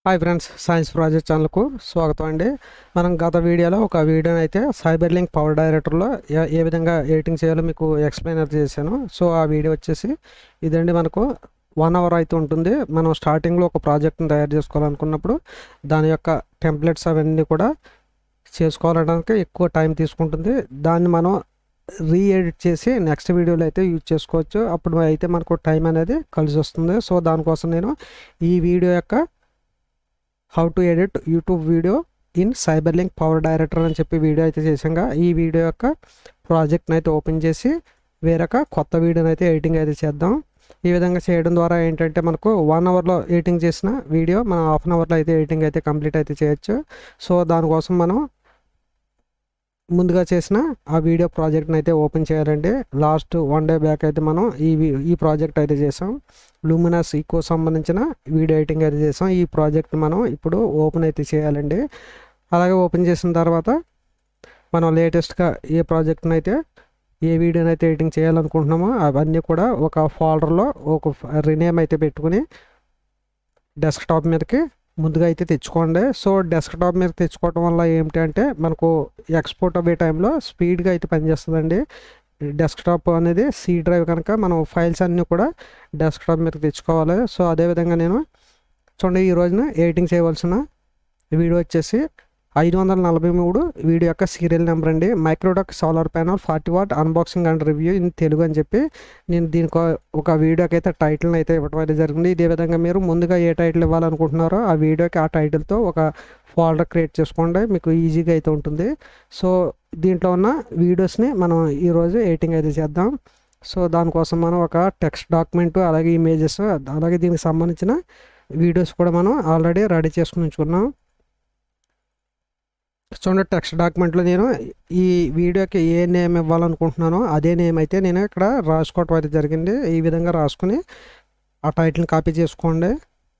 Hi friends science project ఛానల్కు స్వాగతం అండి మనం గత వీడియోలో ఒక వీడియోని అయితే సైబర్ లింక్ పవర్ డైరెక్టర్లో ఏ ఏ విధంగా ఎడిటింగ్ చేయాలో మీకు ఎక్స్ప్లెయినర్ చేశాను సో ఆ వీడియో వచ్చేసి ఇదండి మనకు వన్ అవర్ అయితే ఉంటుంది మనం స్టార్టింగ్లో ఒక ప్రాజెక్ట్ని తయారు చేసుకోవాలనుకున్నప్పుడు దాని యొక్క టెంప్లెట్స్ అవన్నీ కూడా చేసుకోవాలడానికి ఎక్కువ టైం తీసుకుంటుంది దాన్ని మనం రీ ఎడిట్ చేసి నెక్స్ట్ వీడియోలో అయితే యూజ్ చేసుకోవచ్చు అప్పుడు అయితే మనకు టైం అనేది కలిసి వస్తుంది సో దానికోసం నేను ఈ వీడియో యొక్క how to edit YouTube video in cyber link power director అని చెప్పి వీడియో అయితే చేసాక ఈ వీడియో యొక్క ప్రాజెక్ట్ని అయితే ఓపెన్ చేసి వేరొక కొత్త వీడియోని అయితే ఎడిటింగ్ అయితే చేద్దాం ఈ విధంగా చేయడం ద్వారా ఏంటంటే మనకు వన్ అవర్లో ఎడిటింగ్ చేసిన వీడియో మనం హాఫ్ అన్ అవర్లో అయితే ఎడిటింగ్ అయితే కంప్లీట్ అయితే చేయొచ్చు సో దానికోసం మనం ముందుగా చేసిన ఆ వీడియో ప్రాజెక్ట్ని అయితే ఓపెన్ చేయాలండి లాస్ట్ వన్ డే బ్యాక్ అయితే మనం ఈ వి- ఈ ప్రాజెక్ట్ అయితే చేసాం లూమినస్ ఈకో సంబంధించిన వీడియో ఎడిటింగ్ అయితే చేసాం ఈ ప్రాజెక్ట్ మనం ఇప్పుడు ఓపెన్ అయితే చేయాలండి అలాగే ఓపెన్ చేసిన తర్వాత మనం లేటెస్ట్గా ఏ ప్రాజెక్ట్ని అయితే ఏ వీడియోని అయితే ఎడిటింగ్ చేయాలనుకుంటున్నామో అవన్నీ కూడా ఒక ఫోల్డర్లో ఒక రినేమ్ అయితే పెట్టుకుని డెస్క్టాప్ మీదకి ముందుగా అయితే తెచ్చుకోండి సో డెస్క్టాప్ మీద తెచ్చుకోవడం వల్ల ఏమిటి అంటే మనకు ఎక్స్పోర్ట్ అయ్యే టైంలో స్పీడ్గా అయితే పనిచేస్తుందండి డెస్క్టాప్ అనేది సి డ్రైవ్ కనుక మనం ఫైల్స్ అన్నీ కూడా డెస్క్టాప్ మీద తెచ్చుకోవాలి సో అదేవిధంగా నేను చూడండి ఈ రోజున ఎడిటింగ్ చేయవలసిన వీడియో వచ్చేసి ఐదు వందల నలభై మూడు వీడియో యొక్క సీరియల్ నెంబర్ అండి Microtek solar panel forty watt unboxing and review in Telugu అని చెప్పి నేను దీనికి ఒక వీడియోకి అయితే టైటిల్ని అయితే ఇవ్వడం అయితే జరిగింది ఇదే విధంగా మీరు ముందుగా ఏ టైటిల్ ఇవ్వాలనుకుంటున్నారో ఆ వీడియోకి ఆ టైటిల్తో ఒక ఫోల్డర్ క్రియేట్ చేసుకోండి మీకు ఈజీగా అయితే ఉంటుంది సో దీంట్లో ఉన్న వీడియోస్ని మనం ఈరోజు ఎడిటింగ్ అయితే చేద్దాం సో దానికోసం మనం ఒక టెక్స్ట్ డాక్యుమెంట్ అలాగే ఇమేజెస్ అలాగే దీనికి సంబంధించిన వీడియోస్ కూడా మనం ఆల్రెడీ రెడీ చేసుకుని ఉంచుకున్నాం చూడండి టెక్స్ట్ డాక్యుమెంట్లో నేను ఈ వీడియోకి ఏ నేమ్ ఇవ్వాలనుకుంటున్నానో అదే నేమ్ అయితే నేను ఇక్కడ రాసుకోవటం అయితే జరిగింది ఈ విధంగా రాసుకుని ఆ టైటిల్ని కాపీ చేసుకోండి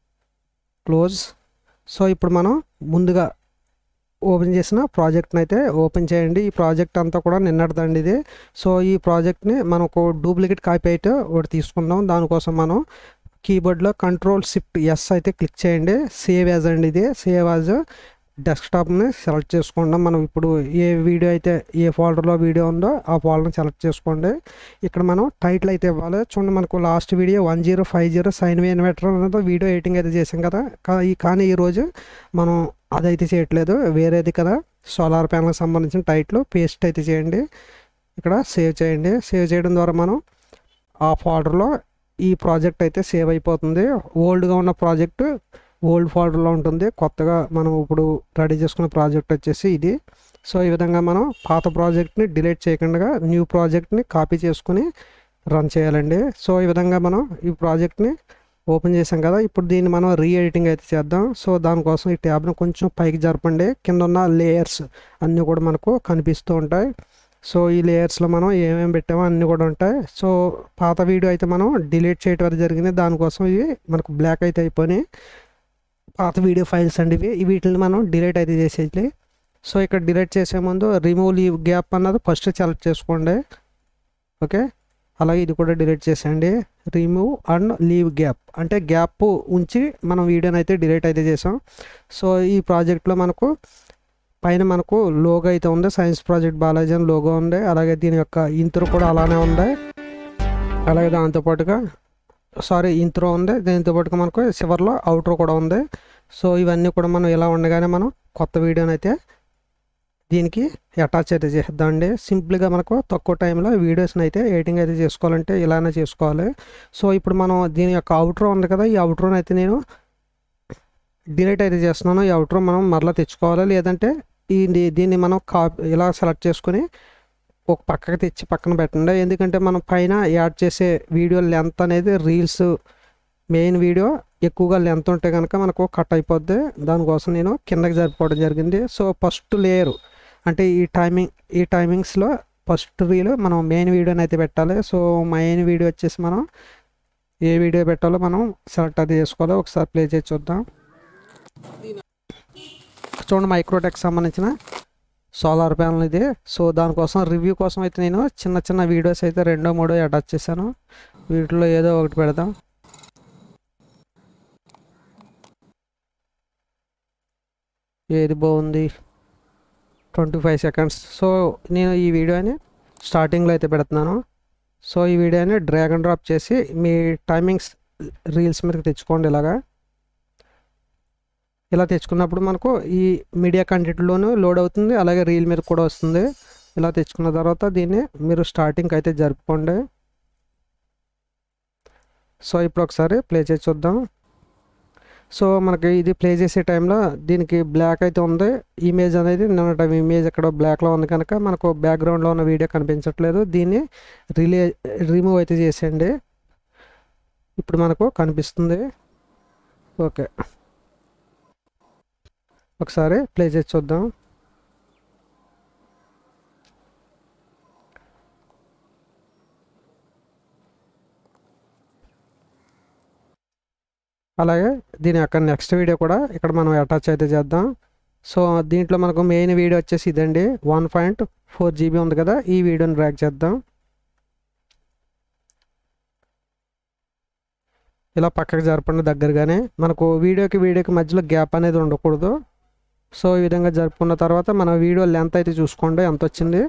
క్లోజ్ సో ఇప్పుడు మనం ముందుగా ఓపెన్ చేసిన ప్రాజెక్ట్ని అయితే ఓపెన్ చేయండి ఈ ప్రాజెక్ట్ అంతా కూడా నిన్నటిదండి ఇది సో ఈ ప్రాజెక్ట్ని మనం ఒక డూప్లికేట్ కాపీ అయితే ఒకటి తీసుకుందాం దానికోసం మనం కీబోర్డ్లో కంట్రోల్ షిఫ్ట్ ఎస్ అయితే క్లిక్ చేయండి సేవ్ యాజ్ అండి ఇది సేవ్ యాజ్ డెస్క్టాప్ని సెలెక్ట్ చేసుకోండి మనం ఇప్పుడు ఏ వీడియో అయితే ఏ ఫోల్డర్లో వీడియో ఉందో ఆ ఫోల్డర్ని సెలెక్ట్ చేసుకోండి ఇక్కడ మనం టైటిల్ అయితే ఇవ్వాలి చూడండి మనకు last video one zero five zero sine wave inverter అనేది వీడియో ఎడిటింగ్ అయితే చేసాం కదా కా- ఈ కానీ ఈరోజు మనం అదైతే చేయట్లేదు వేరేది కదా సోలార్ ప్యానల్కి సంబంధించిన టైటిల్ పేస్ట్ అయితే చేయండి ఇక్కడ సేవ్ చేయండి సేవ్ చేయడం ద్వారా మనం ఆ ఫోల్డర్లో ఈ ప్రాజెక్ట్ అయితే సేవ్ అయిపోతుంది ఓల్డ్గా ఉన్న ప్రాజెక్టు ఓల్డ్ ఫోల్డర్లో ఉంటుంది కొత్తగా మనం ఇప్పుడు రెడీ చేసుకున్న ప్రాజెక్ట్ వచ్చేసి ఇది సో ఈ విధంగా మనం పాత ప్రాజెక్ట్ని డిలీట్ చేయకుండా న్యూ ప్రాజెక్ట్ని కాపీ చేసుకుని రన్ చేయాలండి సో ఈ విధంగా మనం ఈ ప్రాజెక్ట్ని ఓపెన్ చేసాం కదా ఇప్పుడు దీన్ని మనం రీ ఎడిటింగ్ అయితే చేద్దాం సో దానికోసం ఈ ట్యాబ్ని కొంచెం పైకి జరపండి కింద ఉన్న లేయర్స్ అన్నీ కూడా మనకు కనిపిస్తూ ఉంటాయి సో ఈ లేయర్స్లో మనం ఏమేమి పెట్టామో అన్నీ కూడా ఉంటాయి సో పాత వీడియో అయితే మనం డిలీట్ చేయటం అయితే జరిగింది దానికోసం ఇవి మనకు బ్లాక్ అయితే అయిపోయినాయి పాత వీడియో ఫైల్స్ అండి ఇవి ఈ వీటిని మనం డిలీట్ అయితే చేసేది సో ఇక్కడ డిలీట్ చేసే ముందు రిమూవ్ లీవ్ గ్యాప్ అన్నది ఫస్ట్ సెలెక్ట్ చేసుకోండి ఓకే అలాగే ఇది కూడా డిలీట్ చేసేయండి రిమూవ్ అండ్ లీవ్ గ్యాప్ అంటే గ్యాప్ ఉంచి మనం వీడియోని అయితే డిలీట్ అయితే చేసాం సో ఈ ప్రాజెక్ట్లో మనకు పైన మనకు లోగో అయితే ఉంది సైన్స్ ప్రాజెక్ట్ బాలాజీ అని లోగో ఉంది అలాగే దీని యొక్క ఇంతరు కూడా అలానే ఉంది అలాగే దాంతోపాటుగా సారీ ఇంత్రో ఉంది దీంతో పాటుగా మనకు చివరిలో అవుట్రో కూడా ఉంది సో ఇవన్నీ కూడా మనం ఇలా ఉండగానే మనం కొత్త వీడియోని అయితే దీనికి అటాచ్ అయితే చేద్దామండి సింపుల్గా మనకు తక్కువ టైంలో వీడియోస్ని అయితే ఎడిటింగ్ అయితే చేసుకోవాలంటే ఇలానే చేసుకోవాలి సో ఇప్పుడు మనం దీని యొక్క అవుట్రో ఉంది కదా ఈ అవుట్రోని అయితే నేను డిలీట్ అయితే చేస్తున్నాను ఈ అవుట్రో మనం మరలా తెచ్చుకోవాలి లేదంటే ఈ దీన్ని మనం కా ఇలా సెలెక్ట్ చేసుకుని ఒక పక్కకి తెచ్చి పక్కన పెట్టండి ఎందుకంటే మనం పైన యాడ్ చేసే వీడియో లెంత్ అనేది రీల్స్ మెయిన్ వీడియో ఎక్కువగా లెంత్ ఉంటే కనుక మనకు కట్ అయిపోద్ది దానికోసం నేను కిందకి జరిపోవడం జరిగింది సో ఫస్ట్ లేయర్ అంటే ఈ టైమింగ్ ఈ టైమింగ్స్లో ఫస్ట్ రీల్ మనం మెయిన్ వీడియోని అయితే పెట్టాలి సో మెయిన్ వీడియో వచ్చేసి మనం ఏ వీడియో పెట్టాలో మనం సెలెక్ట్ అది చేసుకోవాలి ఒకసారి ప్లే చేసి చూద్దాం చూడండి మైక్రోటెక్ సంబంధించిన సోలార్ ప్యానల్ ఇది సో దానికోసం రివ్యూ కోసం అయితే నేను చిన్న చిన్న వీడియోస్ అయితే రెండో మూడో అటాచ్ చేశాను వీటిలో ఏదో ఒకటి పెడదాం ఏది బాగుంది ట్వంటీ ఫైవ్ సెకండ్స్ సో నేను ఈ వీడియోని స్టార్టింగ్లో అయితే పెడుతున్నాను సో ఈ వీడియోని డ్రాగ్ అండ్ డ్రాప్ చేసి మీ టైమింగ్స్ రీల్స్ మీదకి తెచ్చుకోండి ఇలాగా ఇలా తెచ్చుకున్నప్పుడు మనకు ఈ మీడియా కంటెంట్లోనూ లోడ్ అవుతుంది అలాగే రీల్ మీద కూడా వస్తుంది ఇలా తెచ్చుకున్న తర్వాత దీన్ని మీరు స్టార్టింగ్ అయితే జరుపుకోండి సో ఇప్పుడు ఒకసారి ప్లే చేసి చూద్దాం సో మనకి ఇది ప్లే చేసే టైంలో దీనికి బ్లాక్ అయితే ఉంది ఇమేజ్ అనేది నిన్న ఇమేజ్ ఇక్కడ బ్లాక్లో ఉంది కనుక మనకు బ్యాక్గ్రౌండ్లో ఉన్న వీడియో కనిపించట్లేదు దీన్ని రిలే రిమూవ్ అయితే చేసేయండి ఇప్పుడు మనకు కనిపిస్తుంది ఓకే ఒకసారి ప్లే చేసి చూద్దాం అలాగే దీని యొక్క నెక్స్ట్ వీడియో కూడా ఇక్కడ మనం అటాచ్ అయితే చేద్దాం సో దీంట్లో మనకు మెయిన్ వీడియో వచ్చేసి ఇదండి వన్ పాయింట్ ఫోర్ జీబీ ఉంది కదా ఈ వీడియోని డ్రాగ్ చేద్దాం ఇలా పక్కకు జరపండి దగ్గరగానే మనకు వీడియోకి వీడియోకి మధ్యలో గ్యాప్ అనేది ఉండకూడదు సో ఈ విధంగా జరుపుకున్న తర్వాత మన వీడియో లెంత్ అయితే చూసుకోండి ఎంత వచ్చింది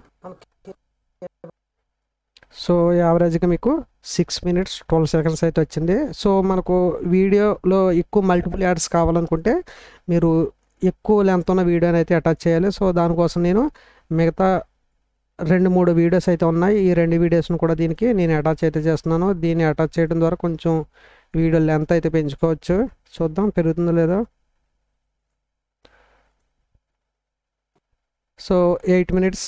సో యావరేజ్గా మీకు సిక్స్ మినిట్స్ ట్వెల్వ్ సెకండ్స్ అయితే వచ్చింది సో మనకు వీడియోలో ఎక్కువ మల్టిపుల్ యాడ్స్ కావాలనుకుంటే మీరు ఎక్కువ లెంత్ ఉన్న వీడియోని అయితే అటాచ్ చేయాలి సో దానికోసం నేను మిగతా రెండు మూడు వీడియోస్ అయితే ఉన్నాయి ఈ రెండు వీడియోస్ని కూడా దీనికి నేను అటాచ్ అయితే చేస్తున్నాను దీన్ని అటాచ్ చేయడం ద్వారా కొంచెం వీడియో లెంత్ అయితే పెంచుకోవచ్చు చూద్దాం పెరుగుతుందో లేదో so eight minutes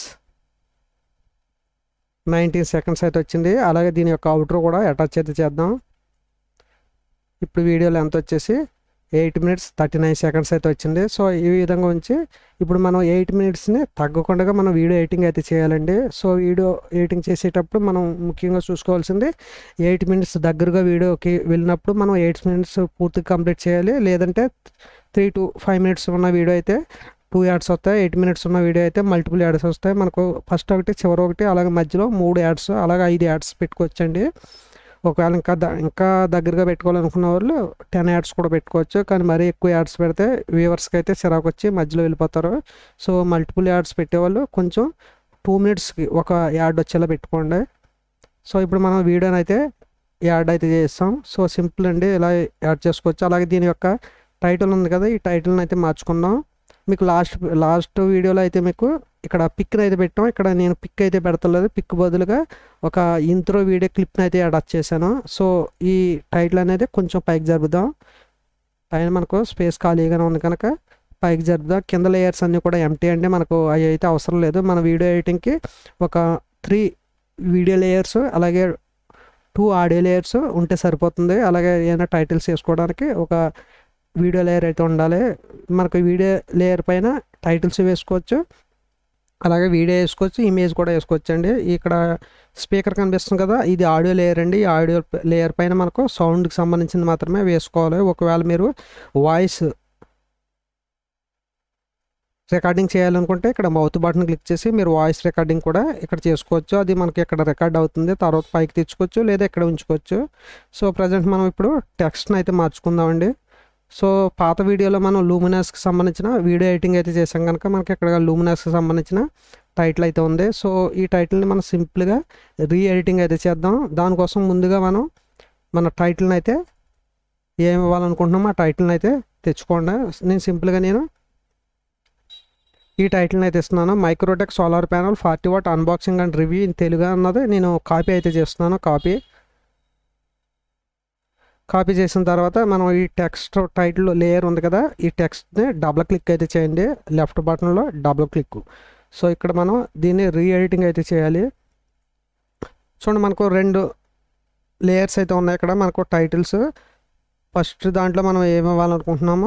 nineteen seconds అయితే వచ్చింది అలాగే దీని యొక్క అవుటర్ కూడా అటాచ్ అయితే చేద్దాం ఇప్పుడు వీడియో లెంత్ వచ్చేసి eight minutes thirty nine seconds అయితే వచ్చింది సో ఈ విధంగా ఉంచి ఇప్పుడు మనం ఎయిట్ మినిట్స్ని తగ్గకుండా మనం వీడియో ఎడిటింగ్ అయితే చేయాలండి సో వీడియో ఎడిటింగ్ చేసేటప్పుడు మనం ముఖ్యంగా చూసుకోవాల్సింది ఎయిట్ మినిట్స్ దగ్గరగా వీడియోకి వెళ్ళినప్పుడు మనం ఎయిట్ మినిట్స్ పూర్తిగా కంప్లీట్ చేయాలి లేదంటే త్రీ టు ఫైవ్ మినిట్స్ ఉన్న వీడియో అయితే టూ యాడ్స్ వస్తాయి ఎయిట్ మినిట్స్ ఉన్న వీడియో అయితే మల్టిపుల్ యాడ్స్ వస్తాయి మనకు ఫస్ట్ ఒకటి చివరి ఒకటి అలాగే మధ్యలో మూడు యాడ్స్ అలాగే ఐదు యాడ్స్ పెట్టుకోవచ్చండి ఒకవేళ ఇంకా ద ఇంకా దగ్గరగా పెట్టుకోవాలనుకున్న వాళ్ళు టెన్ యాడ్స్ కూడా పెట్టుకోవచ్చు కానీ మరీ ఎక్కువ యాడ్స్ పెడితే వ్యూవర్స్కి అయితే చిరాకు వచ్చి మధ్యలో వెళ్ళిపోతారు సో మల్టిపుల్ యాడ్స్ పెట్టేవాళ్ళు కొంచెం టూ మినిట్స్కి ఒక యాడ్ వచ్చేలా పెట్టుకోండి సో ఇప్పుడు మనం వీడియోని అయితే యాడ్ అయితే చేస్తాం సో సింపుల్ అండి ఇలా యాడ్ చేసుకోవచ్చు అలాగే దీని యొక్క టైటిల్ ఉంది కదా ఈ టైటిల్ని అయితే మార్చుకుందాం మీకు లాస్ట్ లాస్ట్ వీడియోలో అయితే మీకు ఇక్కడ పిక్ని అయితే పెట్టాం ఇక్కడ నేను పిక్ అయితే పెడతలేదు పిక్ బదులుగా ఒక ఇంత్రో వీడియో క్లిప్ని అయితే అటాచ్ చేశాను సో ఈ టైటిల్ అనేది కొంచెం పైకి జరుపుదాం పైన మనకు స్పేస్ ఖాళీగానే ఉంది కనుక పైకి జరుపుదాం కింద లేయర్స్ అన్నీ కూడా ఎంటీ అంటే మనకు అవి అయితే అవసరం లేదు మన వీడియో ఎడిటింగ్కి ఒక త్రీ వీడియో లేయర్స్ అలాగే టూ ఆడియో లేయర్స్ ఉంటే సరిపోతుంది అలాగే ఏదైనా టైటిల్స్ వేసుకోవడానికి ఒక వీడియో లేయర్ అయితే ఉండాలి మనకు వీడియో లేయర్ పైన టైటిల్స్ వేసుకోవచ్చు అలాగే వీడియో వేసుకోవచ్చు ఇమేజ్ కూడా వేసుకోవచ్చు అండి ఇక్కడ స్పీకర్ కనిపిస్తుంది కదా ఇది ఆడియో లేయర్ అండి ఈ ఆడియో లేయర్ పైన మనకు సౌండ్కి సంబంధించింది మాత్రమే వేసుకోవాలి ఒకవేళ మీరు వాయిస్ రికార్డింగ్ చేయాలనుకుంటే ఇక్కడ మౌత్ బటన్ క్లిక్ చేసి మీరు వాయిస్ రికార్డింగ్ కూడా ఇక్కడ చేసుకోవచ్చు అది మనకి ఇక్కడ రికార్డ్ అవుతుంది తర్వాత పైకి తెచ్చుకోవచ్చు లేదా ఇక్కడ ఉంచుకోవచ్చు సో ప్రజెంట్ మనం ఇప్పుడు టెక్స్ట్ని అయితే మార్చుకుందామండి సో పాత వీడియోలో మనం లూమినాస్కి సంబంధించిన వీడియో ఎడిటింగ్ అయితే చేసాం కనుక మనకి ఇక్కడ లూమినాస్కి సంబంధించిన టైటిల్ అయితే ఉంది సో ఈ టైటిల్ని మనం సింపుల్గా రీ ఎడిటింగ్ అయితే చేద్దాం దానికోసం ముందుగా మనం మన టైటిల్ని అయితే ఏమి ఇవ్వాలనుకుంటున్నామో ఆ టైటిల్ని అయితే తెచ్చుకోండి నేను సింపుల్గా నేను ఈ టైటిల్ని అయితే ఇస్తున్నాను Microtek solar panel forty watt unboxing and review in Telugu అన్నది నేను కాపీ అయితే చేస్తున్నాను కాపీ కాపీ చేసిన తర్వాత మనం ఈ టెక్స్ట్ టైటిల్ లేయర్ ఉంది కదా ఈ టెక్స్ట్ని డబుల్ క్లిక్ అయితే చేయండి లెఫ్ట్ బటన్లో డబుల్ క్లిక్ సో ఇక్కడ మనం దీన్ని రీ ఎడిటింగ్ అయితే చేయాలి చూడండి మనకు రెండు లేయర్స్ అయితే ఉన్నాయి ఇక్కడ మనకు టైటిల్స్ ఫస్ట్ దాంట్లో మనం ఏమి ఇవ్వాలనుకుంటున్నామో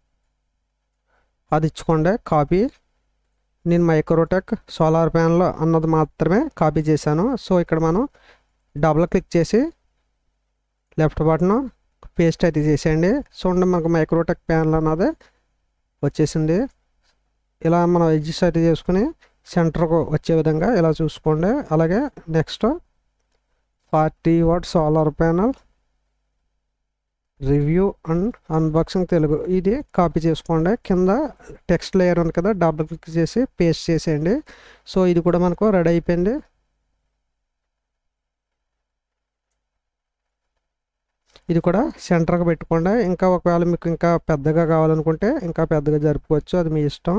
అది ఇచ్చుకోండి కాపీ నేను మైక్రోటెక్ సోలార్ ప్యానల్ అన్నది మాత్రమే కాపీ చేశాను సో ఇక్కడ మనం డబుల్ క్లిక్ చేసి లెఫ్ట్ బటన్ పేస్ట్ అయితే చేసేయండి చూడండి మనకు మైక్రోటెక్ ప్యానల్ అన్నది వచ్చేసింది ఇలా మనం అడ్జస్ట్ అయితే చేసుకుని సెంటర్కు వచ్చే విధంగా ఇలా చూసుకోండి అలాగే next forty watt solar panel review and unboxing Telugu ఇది కాపీ చేసుకోండి కింద టెక్స్ట్ లేయర్ ఉంది కదా డబుల్ క్లిక్ చేసి పేస్ట్ చేసేయండి సో ఇది కూడా మనకు రెడీ అయిపోయింది ఇది కూడా సెంటర్గా పెట్టుకోండి ఇంకా ఒకవేళ మీకు ఇంకా పెద్దగా కావాలనుకుంటే ఇంకా పెద్దగా జరుపుకోవచ్చు అది మీ ఇష్టం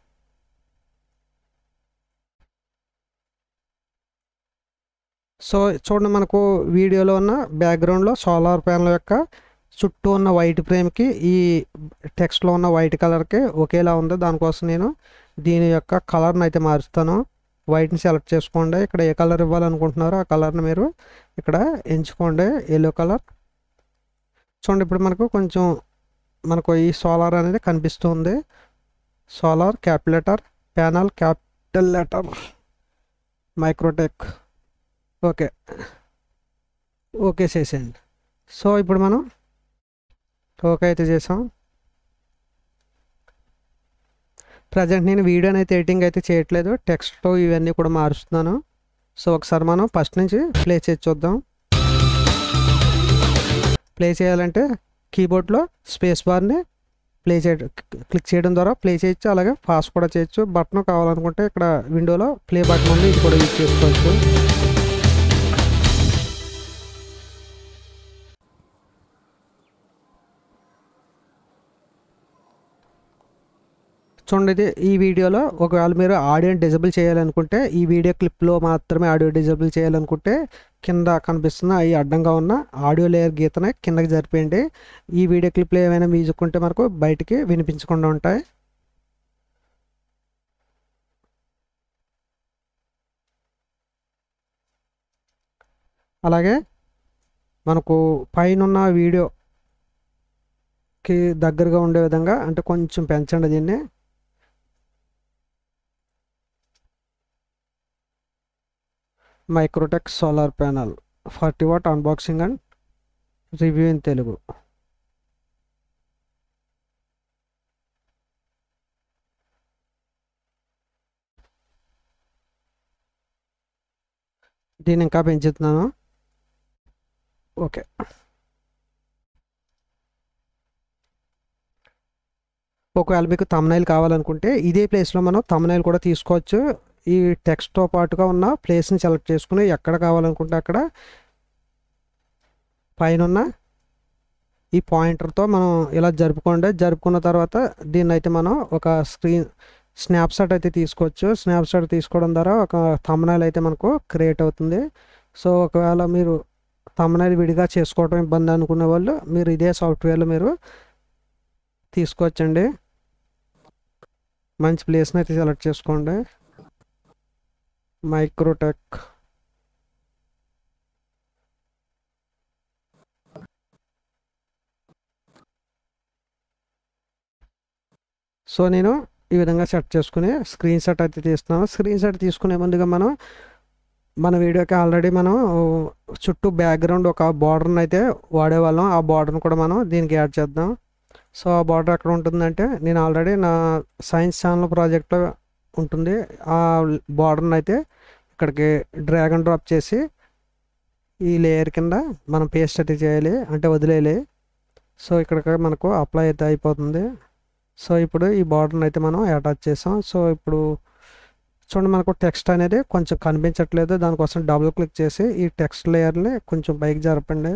సో చూడండి మనకు వీడియోలో ఉన్న బ్యాక్గ్రౌండ్లో సోలార్ ప్యానల్ యొక్క చుట్టూ ఉన్న వైట్ ఫ్రేమ్కి ఈ టెక్స్ట్లో ఉన్న వైట్ కలర్కి ఒకేలా ఉంది దానికోసం నేను దీని యొక్క కలర్ని అయితే మారుస్తాను వైట్ని సెలెక్ట్ చేసుకోండి ఇక్కడ ఏ కలర్ ఇవ్వాలనుకుంటున్నారో ఆ కలర్ని మీరు ఇక్కడ ఎంచుకోండి ఎల్లో కలర్ చూడండి ఇప్పుడు మనకు కొంచెం మనకు ఈ సోలార్ అనేది కనిపిస్తుంది సోలార్ క్యాపిలేటర్ panel capital letter Microtek okay okay చేసేయండి సో ఇప్పుడు మనం ఓకే అయితే చేసాం ప్రజెంట్ నేను వీడియోని అయితే ఎడిటింగ్ అయితే చేయట్లేదు టెక్స్ట్ ఇవన్నీ కూడా మారుస్తున్నాను సో ఒకసారి మనం ఫస్ట్ నుంచి ప్లే చేసి చూద్దాం ప్లే చేయాలంటే కీబోర్డ్లో స్పేస్ బార్ని ప్లే చేయడం క్లిక్ చేయడం ద్వారా ప్లే చేయొచ్చు అలాగే పాస్ కూడా చేయొచ్చు బటన్ కావాలనుకుంటే ఇక్కడ విండోలో ప్లే బటన్ ఉంది ఇది కూడా యూజ్ చేసుకోవచ్చు చూడండి ఇది ఈ వీడియోలో ఒకవేళ మీరు ఆడియో డిజబుల్ చేయాలనుకుంటే ఈ వీడియో క్లిప్లో మాత్రమే ఆడియో డిజబుల్ చేయాలనుకుంటే కింద కనిపిస్తున్న ఈ అడ్డంగా ఉన్న ఆడియో లేయర్ గీతని కిందకి జరిపేయండి ఈ వీడియో క్లిప్లో ఏమైనా మ్యూజిక్ ఉంటే మనకు బయటికి వినిపించకుండా ఉంటాయి అలాగే మనకు పైన వీడియోకి దగ్గరగా ఉండే విధంగా అంటే కొంచెం పెంచండి దీన్ని Microtek solar panel forty watt unboxing and review in Telugu దీన్ని ఇంకా పెంచుతున్నాను ఓకే ఒకవేళ మీకు తమ్నైల్ కావాలనుకుంటే ఇదే ప్లేస్లో మనం తమ్నైల్ కూడా తీసుకోవచ్చు ఈ టెక్స్ట్తో పాటుగా ఉన్న ప్లేస్ని సెలెక్ట్ చేసుకుని ఎక్కడ కావాలనుకుంటే అక్కడ పైన ఉన్న ఈ పాయింటర్తో మనం ఇలా జరుపుకోండి జరుపుకున్న తర్వాత దీన్ని అయితే మనం ఒక స్క్రీన్ స్నాప్షాట్ అయితే తీసుకోవచ్చు స్నాప్షాట్ తీసుకోవడం ద్వారా ఒక తమ్నైల్ అయితే మనకు క్రియేట్ అవుతుంది సో ఒకవేళ మీరు తమ్నైల్ విడిగా చేసుకోవడం ఇబ్బంది అనుకునే వాళ్ళు మీరు ఇదే సాఫ్ట్వేర్లో మీరు తీసుకోవచ్చండి మంచి ప్లేస్ని అయితే సెలెక్ట్ చేసుకోండి మైక్రోటెక్ సో నేను ఈ విధంగా సెట్ చేసుకుని స్క్రీన్ షాట్ అయితే తీస్తున్నాను స్క్రీన్ షాట్ తీసుకునే ముందుగా మనం మన వీడియోకి ఆల్రెడీ మనం చుట్టూ బ్యాక్గ్రౌండ్ ఒక బార్డర్ని అయితే వాడేవాళ్ళం ఆ బార్డర్ని కూడా మనం దీనికి యాడ్ చేద్దాం సో ఆ బార్డర్ ఎక్కడ ఉంటుందంటే నేను ఆల్రెడీ నా సైన్స్ ఛానల్ ప్రాజెక్ట్లో ఉంటుంది ఆ బార్డర్ని అయితే ఇక్కడికి డ్రాగ్ అండ్ డ్రాప్ చేసి ఈ లేయర్ కింద మనం పేస్ట్ అయితే చేయాలి అంటే వదిలేయాలి సో ఇక్కడ మనకు అప్లై అయితే అయిపోతుంది సో ఇప్పుడు ఈ బార్డర్ని అయితే మనం అటాచ్ చేసాం సో ఇప్పుడు చూడండి మనకు టెక్స్ట్ అనేది కొంచెం కనిపించట్లేదు దానికోసం డబుల్ క్లిక్ చేసి ఈ టెక్స్ట్ లేయర్ని కొంచెం పైకి జరపండి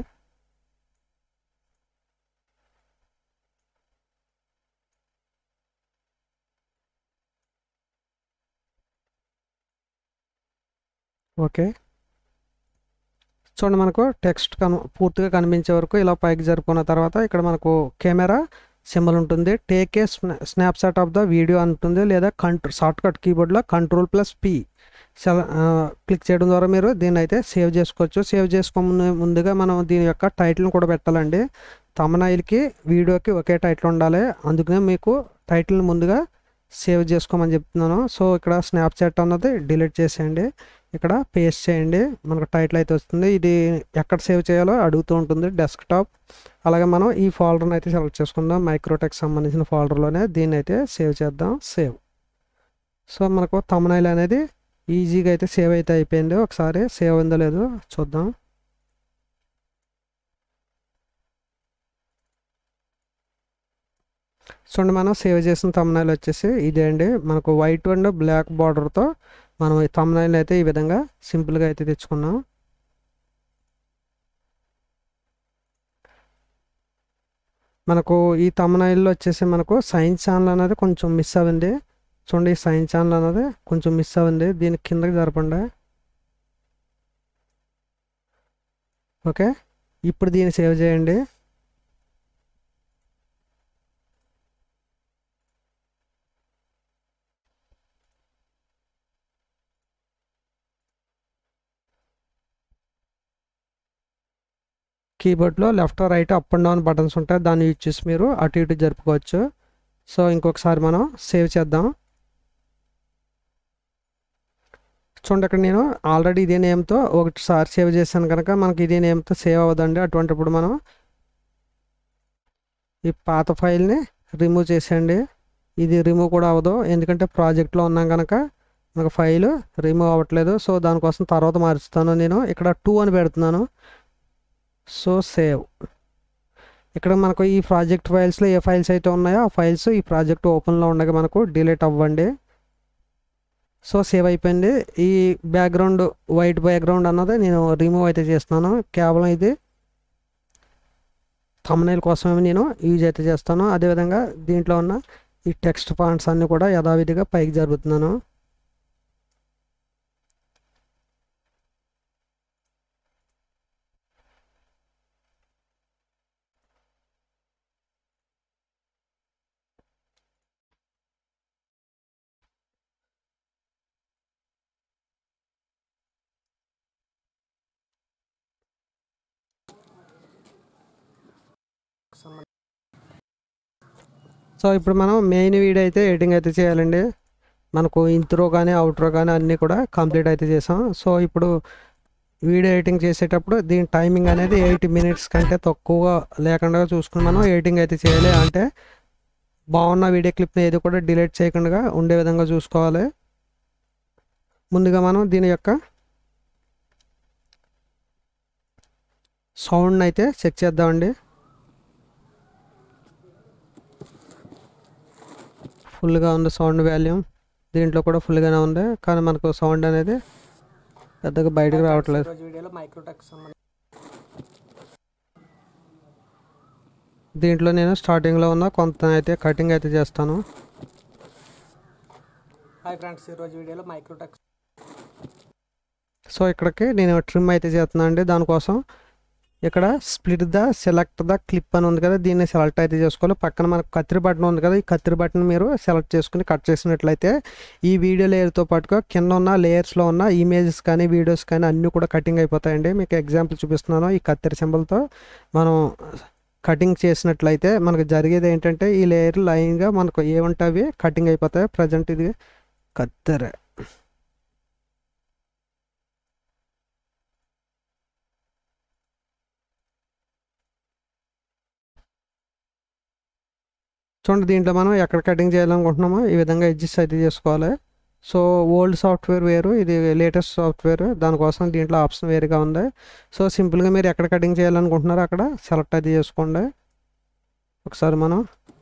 ఓకే చూడండి మనకు టెక్స్ట్ కను పూర్తిగా కనిపించే వరకు ఇలా పైకి జరుపుకున్న తర్వాత ఇక్కడ మనకు కెమెరా సింబల్ ఉంటుంది take a snapshot of the video ఉంటుంది లేదా కంట్రో షార్ట్ కట్ కీబోర్డ్లో కంట్రోల్ ప్లస్ పి సెల క్లిక్ చేయడం ద్వారా మీరు దీన్ని అయితే సేవ్ చేసుకోవచ్చు సేవ్ చేసుకోముందు ముందుగా మనం దీని యొక్క టైటిల్ని కూడా పెట్టాలండి తమనాయిల్కి వీడియోకి ఒకే టైటిల్ ఉండాలి అందుకనే మీకు టైటిల్ని ముందుగా సేవ్ చేసుకోమని చెప్తున్నాను సో ఇక్కడ స్నాప్చాట్ అన్నది డిలీట్ చేసేయండి ఇక్కడ పేస్ట్ చేయండి మనకు టైటిల్ అయితే వస్తుంది ఇది ఎక్కడ సేవ్ చేయాలో అడుగుతూ ఉంటుంది డెస్క్టాప్ అలాగే మనం ఈ ఫోల్డర్ని అయితే సెలెక్ట్ చేసుకుందాం మైక్రోటెక్ సంబంధించిన ఫోల్డర్లోనే దీన్ని అయితే సేవ్ చేద్దాం సేవ్ సో మనకు తమనైల్ అనేది ఈజీగా అయితే సేవ్ అయితే అయిపోయింది ఒకసారి సేవ్ అయిందో లేదో చూద్దాం చూడండి మనం సేవ్ చేసిన తమ్నైల్ వచ్చేసి ఇదే అండి మనకు వైట్ అండ్ బ్లాక్ బార్డర్తో మనం ఈ తమ్నైల్ అయితే ఈ విధంగా సింపుల్గా అయితే తెచ్చుకున్నాం మనకు ఈ తమ్నైల్లో వచ్చేసి మనకు సైన్స్ ఛానల్ అనేది కొంచెం మిస్ అవ్వింది చూడండి ఈ సైన్స్ ఛానల్ అనేది కొంచెం మిస్ అవ్వింది దీని కిందకి జరపండి ఓకే ఇప్పుడు దీన్ని సేవ్ చేయండి కీబోర్డ్లో left right up and down buttons ఉంటాయి దాన్ని యూజ్ చేసి మీరు అటు ఇటు జరుపుకోవచ్చు సో ఇంకొకసారి మనం సేవ్ చేద్దాం చూడండి ఇక్కడ నేను ఆల్రెడీ ఇదే నేమ్తో ఒకటిసారి సేవ్ చేశాను కనుక మనకి ఇదే నేమ్తో సేవ్ అవ్వదండి అటువంటిప్పుడు మనం ఈ పాత ఫైల్ని రిమూవ్ చేసేయండి ఇది రిమూవ్ కూడా అవ్వదు ఎందుకంటే ప్రాజెక్ట్లో ఉన్నాం కనుక మనకు ఫైల్ రిమూవ్ అవ్వట్లేదు సో దానికోసం తర్వాత మారుస్తాను నేను ఇక్కడ టూ అని పెడుతున్నాను సో సేవ్ ఇక్కడ మనకు ఈ ప్రాజెక్ట్ ఫైల్స్లో ఏ ఫైల్స్ అయితే ఉన్నాయో ఆ ఫైల్స్ ఈ ప్రాజెక్ట్ ఓపెన్లో ఉండగా మనకు డిలీట్ అవ్వండి సో సేవ్ అయిపోయింది ఈ బ్యాక్గ్రౌండ్ వైట్ బ్యాక్గ్రౌండ్ అన్నది నేను రిమూవ్ అయితే చేస్తున్నాను కేవలం ఇది తమ్నైల్ కోసమే నేను యూజ్ అయితే చేస్తాను అదేవిధంగా దీంట్లో ఉన్న ఈ టెక్స్ట్ పాయింట్స్ అన్నీ కూడా యథావిధిగా పైకి జరుపుతున్నాను సో ఇప్పుడు మనం మెయిన్ వీడియో అయితే ఎడిటింగ్ అయితే చేయాలండి మనకు ఇంట్రో కానీ అవుట్రో కానీ అన్నీ కూడా కంప్లీట్ అయితే చేసాం సో ఇప్పుడు వీడియో ఎడిటింగ్ చేసేటప్పుడు దీని టైమింగ్ అనేది ఎయిట్ మినిట్స్ కంటే తక్కువగా లేకుండా చూసుకుని మనం ఎడిటింగ్ అయితే చేయాలి అంటే బాగున్న వీడియో క్లిప్ని ఏది కూడా డిలీట్ చేయకుండా ఉండే విధంగా చూసుకోవాలి ముందుగా మనం దీని యొక్క సౌండ్ అయితే చెక్ చేద్దామండి ఫుల్గా ఉంది సౌండ్ వాల్యూమ్ దీంట్లో కూడా ఫుల్గానే ఉంది కానీ మనకు సౌండ్ అనేది పెద్దగా బయటకు రావట్లేదు ఈరోజు వీడియోలో మైక్రోటెక్ సంబంధించి దీంట్లో నేను స్టార్టింగ్లో ఉన్న కొంత అయితే కటింగ్ అయితే చేస్తాను హాయ్ ఫ్రెండ్స్ ఈరోజు వీడియోలో మైక్రోటెక్ సో ఇక్కడికి నేను ట్రిమ్ అయితే చేస్తున్నాను అండి దానికోసం ఇక్కడ split the select the clip అని ఉంది కదా దీన్ని సెలెక్ట్ అయితే చేసుకోవాలి పక్కన మనకు కత్తిరి బటన్ ఉంది కదా ఈ కత్తిరి బటన్ మీరు సెలెక్ట్ చేసుకుని కట్ చేసినట్లయితే ఈ వీడియో లేయర్తో పాటుగా కింద ఉన్న లేయర్స్లో ఉన్న ఇమేజెస్ కానీ వీడియోస్ కానీ అన్నీ కూడా కటింగ్ అయిపోతాయండి మీకు ఎగ్జాంపుల్ చూపిస్తున్నాను ఈ కత్తిరి సింబల్తో మనం కటింగ్ చేసినట్లయితే మనకు జరిగేది ఏంటంటే ఈ లేయర్ లైన్గా మనకు ఏముంటావి కటింగ్ అయిపోతాయి ప్రజెంట్ ఇది కత్తెర చూడండి దీంట్లో మనం ఎక్కడ కటింగ్ చేయాలనుకుంటున్నామో ఈ విధంగా అడ్జస్ట్ అయితే చేసుకోవాలి సో ఓల్డ్ సాఫ్ట్వేర్ వేరు ఇది లేటెస్ట్ సాఫ్ట్వేర్ దానికోసం దీంట్లో ఆప్షన్ వేరుగా ఉంది సో సింపుల్గా మీరు ఎక్కడ కటింగ్ చేయాలనుకుంటున్నారో అక్కడ సెలెక్ట్ అయితే చేసుకోండి ఒకసారి మనం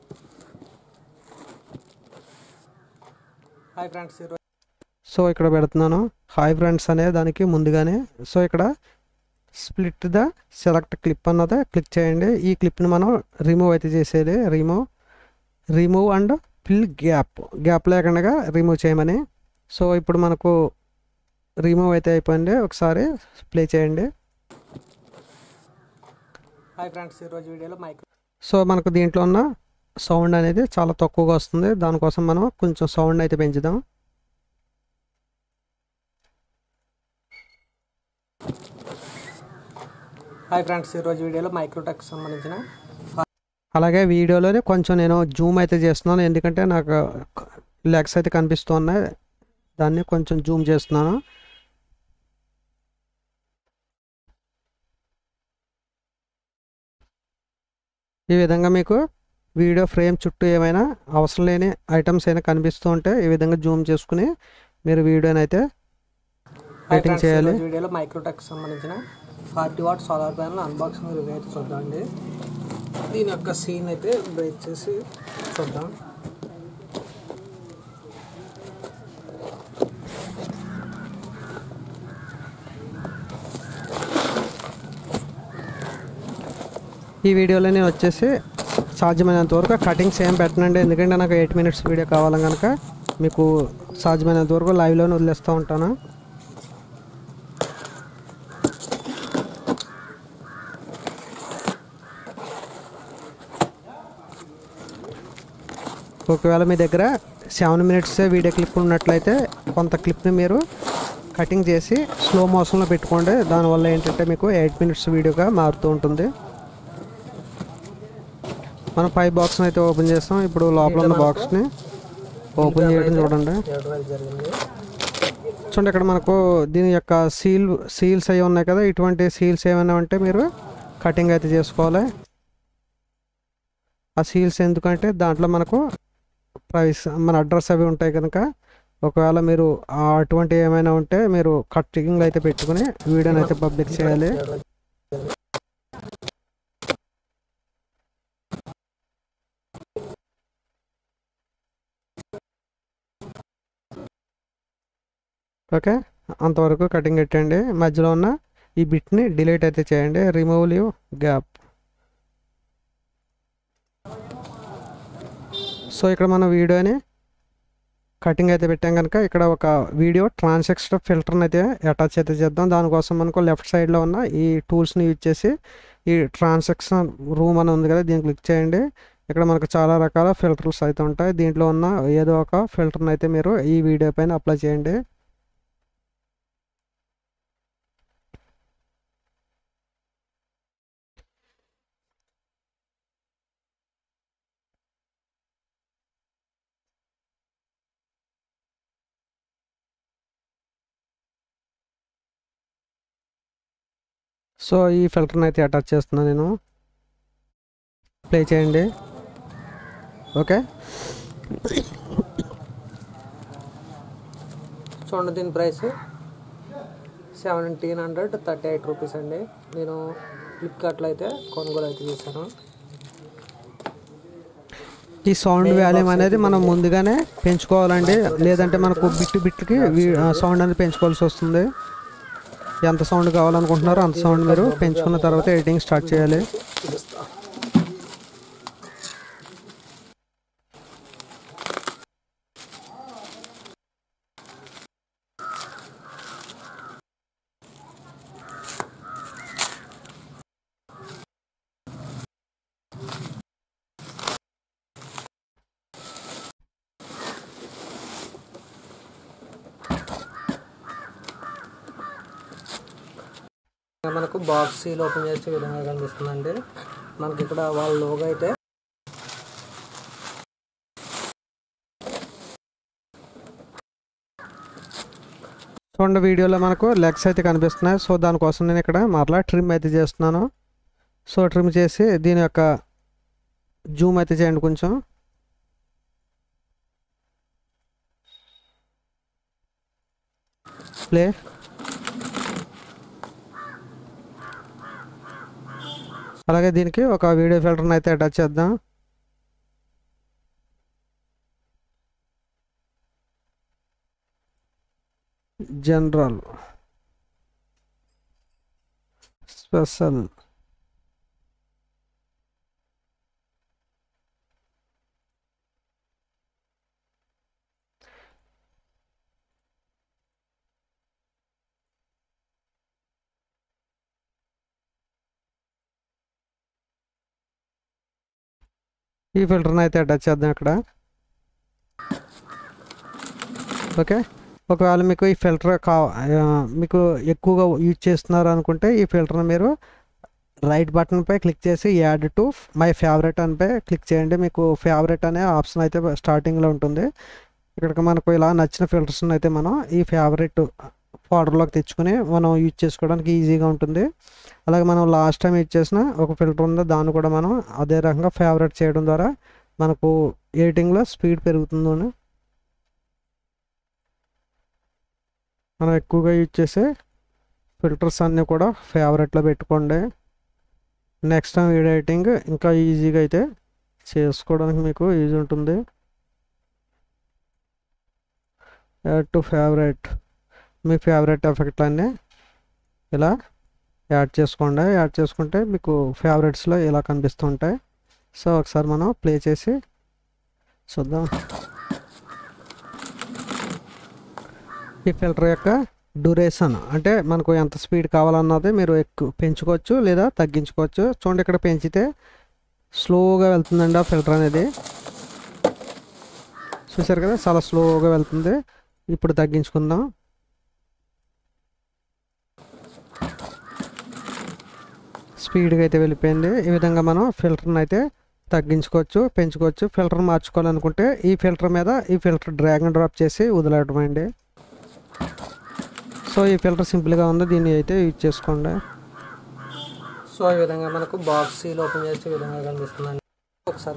హాయ్ ఫ్రెండ్స్ ఈరోజు సో ఇక్కడ పెడుతున్నాను హాయ్ ఫ్రెండ్స్ అనే దానికి ముందుగానే సో ఇక్కడ స్ప్లిట్ ద సెలెక్ట్ క్లిప్ అన్నది క్లిక్ చేయండి ఈ క్లిప్ని మనం రిమూవ్ అయితే చేసేది remove remove and fill gap gap లేకుండా రిమూవ్ చేయమని సో ఇప్పుడు మనకు రిమూవ్ అయితే అయిపోయింది ఒకసారి ప్లే చేయండి హాయ్ ఫ్రెండ్స్ ఈరోజు వీడియోలో మైక్రో సో మనకు దీంట్లో ఉన్న సౌండ్ అనేది చాలా తక్కువగా వస్తుంది దానికోసం మనం కొంచెం సౌండ్ అయితే పెంచుదాం హాయ్ ఫ్రెండ్స్ ఈరోజు వీడియోలో మైక్రోటెక్ సంబంధించిన అలాగే వీడియోలోనే కొంచెం నేను జూమ్ అయితే చేస్తున్నాను ఎందుకంటే నాకు లెగ్స్ అయితే కనిపిస్తూ ఉన్నాయి దాన్ని కొంచెం జూమ్ చేస్తున్నాను ఈ విధంగా మీకు వీడియో ఫ్రేమ్ చుట్టూ ఏమైనా అవసరం లేని ఐటమ్స్ అయినా కనిపిస్తూ ఉంటే ఈ విధంగా జూమ్ చేసుకుని మీరు వీడియోని అయితే హాయ్ Editing ఫ్రెండ్స్ చేయాలి. ఈరోజు వీడియోలో మైక్రోటెక్ సంబంధించిన forty watt solar panel unboxing review అయితే చూద్దామండి దీని యొక్క సీన్ అయితే బ్రేక్ చేసి చూద్దాం ఈ వీడియోలో నేను వచ్చేసి సాధ్యమైనంత వరకు కటింగ్స్ ఏం పెట్టనండి ఎందుకంటే నాకు ఎయిట్ మినిట్స్ వీడియో కావాలి కనుక మీకు సాధ్యమైనంత వరకు లైవ్లోనే వదిలేస్తూ ఉంటాను ఒకవేళ మీ దగ్గర సెవెన్ మినిట్స్ వీడియో క్లిప్ ఉన్నట్లయితే కొంత క్లిప్ని మీరు కటింగ్ చేసి స్లో మోషన్లో పెట్టుకోండి దానివల్ల ఏంటంటే మీకు ఎయిట్ మినిట్స్ వీడియోగా మారుతూ ఉంటుంది మనం పై బాక్స్ని అయితే ఓపెన్ చేస్తాం ఇప్పుడు లోపల ఉన్న బాక్స్ని ఓపెన్ చేయడం చూడండి చేయడం అయితే జరిగింది చూడండి ఇక్కడ మనకు దీని యొక్క సీల్ సీల్స్ అవి ఉన్నాయి కదా ఇటువంటి సీల్స్ ఏమైనా ఉంటే మీరు కటింగ్ అయితే చేసుకోవాలి ఆ సీల్స్ ఎందుకంటే దాంట్లో మనకు ప్రైస్ మన అడ్రస్ అవి ఉంటాయి కనుక ఒకవేళ మీరు ఆ అటువంటి ఏమైనా ఉంటే మీరు కటింగ్ అయితే పెట్టుకుని వీడియోని అయితే పబ్లిక్ చేయాలి చేయడం అయితే ఓకే అంతవరకు కటింగ్ పెట్టండి మధ్యలో ఉన్న ఈ బిట్ని డిలీట్ అయితే చేయండి రిమూవ్ లీవ్ గ్యాప్ సో ఇక్కడ మన వీడియోని కటింగ్ అయితే పెట్టాం కనుక ఇక్కడ ఒక వీడియో ట్రాన్సాక్షన్ ఫిల్టర్ని అయితే అటాచ్ అయితే చేద్దాం దానికోసం మనకు లెఫ్ట్ సైడ్లో ఉన్న ఈ టూల్స్ని యూజ్ చేసి ఈ ట్రాన్సాక్షన్ రూమ్ అని ఉంది కదా దీన్ని క్లిక్ చేయండి ఇక్కడ మనకు చాలా రకాల ఫిల్టర్స్ అయితే ఉంటాయి దీంట్లో ఉన్న ఏదో ఒక ఫిల్టర్ని అయితే మీరు ఈ వీడియో పైన అప్లై చేయండి సో ఈ ఫిల్టర్ని అయితే అటాచ్ చేస్తున్నాను నేను ప్లే చేయండి ఓకే చూడండి దీని price seventeen hundred thirty eight rupees అండి నేను ఫ్లిప్కార్ట్లో అయితే కొనుగోలు అయితే చేశాను ఈ సౌండ్ వాల్యూమ్ అనేది మనం ముందుగానే పెంచుకోవాలండి లేదంటే మనకు బిట్ బిట్కి సౌండ్ అనేది పెంచుకోవాల్సి వస్తుంది ఎంత సౌండ్ కావాలనుకుంటున్నారో అంత సౌండ్ మీరు పెంచుకున్న తర్వాత ఎడిటింగ్ స్టార్ట్ చేయాలి చూపిస్తా మనకు బాక్స్ సీల్ ఓపెన్ చేసే విధంగా కనిపిస్తుందండి మనకి ఇక్కడ వాళ్ళ లోగో అయితే చూడండి వీడియోలో మనకు లెగ్స్ అయితే కనిపిస్తున్నాయి సో దానికోసం నేను ఇక్కడ మరలా ట్రిమ్ అయితే చేస్తున్నాను సో ట్రిమ్ చేసి దీని యొక్క జూమ్ అయితే చేయండి కొంచెం ప్లే అలాగే దీనికి ఒక వీడియో ఫిల్టర్ని అయితే అటాచ్ చేద్దాం జనరల్ స్పెషల్ ఈ ఫిల్టర్ని అయితే అటాచ్ చేద్దాం ఇక్కడ ఓకే ఒకవేళ మీకు ఈ ఫిల్టర్ కా ఆ, మీకు ఎక్కువగా యూజ్ చేస్తున్నారు అనుకుంటే ఈ ఫిల్టర్ని మీరు రైట్ బటన్పై క్లిక్ చేసి యాడ్ టు మై ఫేవరెట్ అనిపై క్లిక్ చేయండి మీకు ఫేవరెట్ అనే ఆప్షన్ అయితే స్టార్టింగ్లో ఉంటుంది ఇక్కడికి మనకు ఇలా నచ్చిన ఫిల్టర్స్ని అయితే మనం ఈ ఫేవరెట్ ఫోల్డర్లోకి తెచ్చుకొని మనం యూజ్ చేసుకోవడానికి ఈజీగా ఉంటుంది అలాగే మనం లాస్ట్ టైం యూజ్ చేసిన ఒక ఫిల్టర్ ఉందో దాన్ని కూడా మనం అదే రకంగా ఫేవరెట్ చేయడం ద్వారా మనకు ఎడిటింగ్లో స్పీడ్ పెరుగుతుందని మనం ఎక్కువగా యూజ్ చేసే ఫిల్టర్స్ అన్నీ కూడా ఫేవరెట్లో పెట్టుకోండి నెక్స్ట్ టైం వీడియో ఎడిటింగ్ ఇంకా ఈజీగా అయితే చేసుకోవడానికి మీకు ఈజీ ఉంటుంది యాడ్ టు ఫేవరెట్ మీ ఫేవరెట్ ఎఫెక్ట్లన్నీ ఇలా యాడ్ చేసుకోండి యాడ్ చేసుకుంటే మీకు ఫేవరెట్స్లో ఇలా కనిపిస్తుంటాయి సో ఒకసారి మనం ప్లే చేసి చూద్దాం ఈ ఫిల్టర్ యొక్క డ్యూరేషన్ అంటే మనకు ఎంత స్పీడ్ కావాలన్నది మీరు ఎక్కువ పెంచుకోవచ్చు లేదా తగ్గించుకోవచ్చు చూడండి ఇక్కడ పెంచితే స్లోగా వెళ్తుందండి ఆ ఫిల్టర్ అనేది చూసారు కదా చాలా స్లోగా వెళ్తుంది ఇప్పుడు తగ్గించుకుందాం స్పీడ్గా అయితే వెళ్ళిపోయింది ఈ విధంగా మనం ఫిల్టర్ని అయితే తగ్గించుకోవచ్చు పెంచుకోవచ్చు ఫిల్టర్ మార్చుకోవాలనుకుంటే ఈ ఫిల్టర్ మీద ఈ ఫిల్టర్ డ్రాగ్ అండ్ డ్రాప్ చేసి వదిలేయడం అండి సో ఈ ఫిల్టర్ సింపుల్గా ఉంది దీన్ని అయితే యూజ్ చేసుకోండి సో ఈ విధంగా మనకు బాక్స్ సీల్ ఓపెన్ చేసే విధంగా కనిపిస్తుందండి ఒకసారి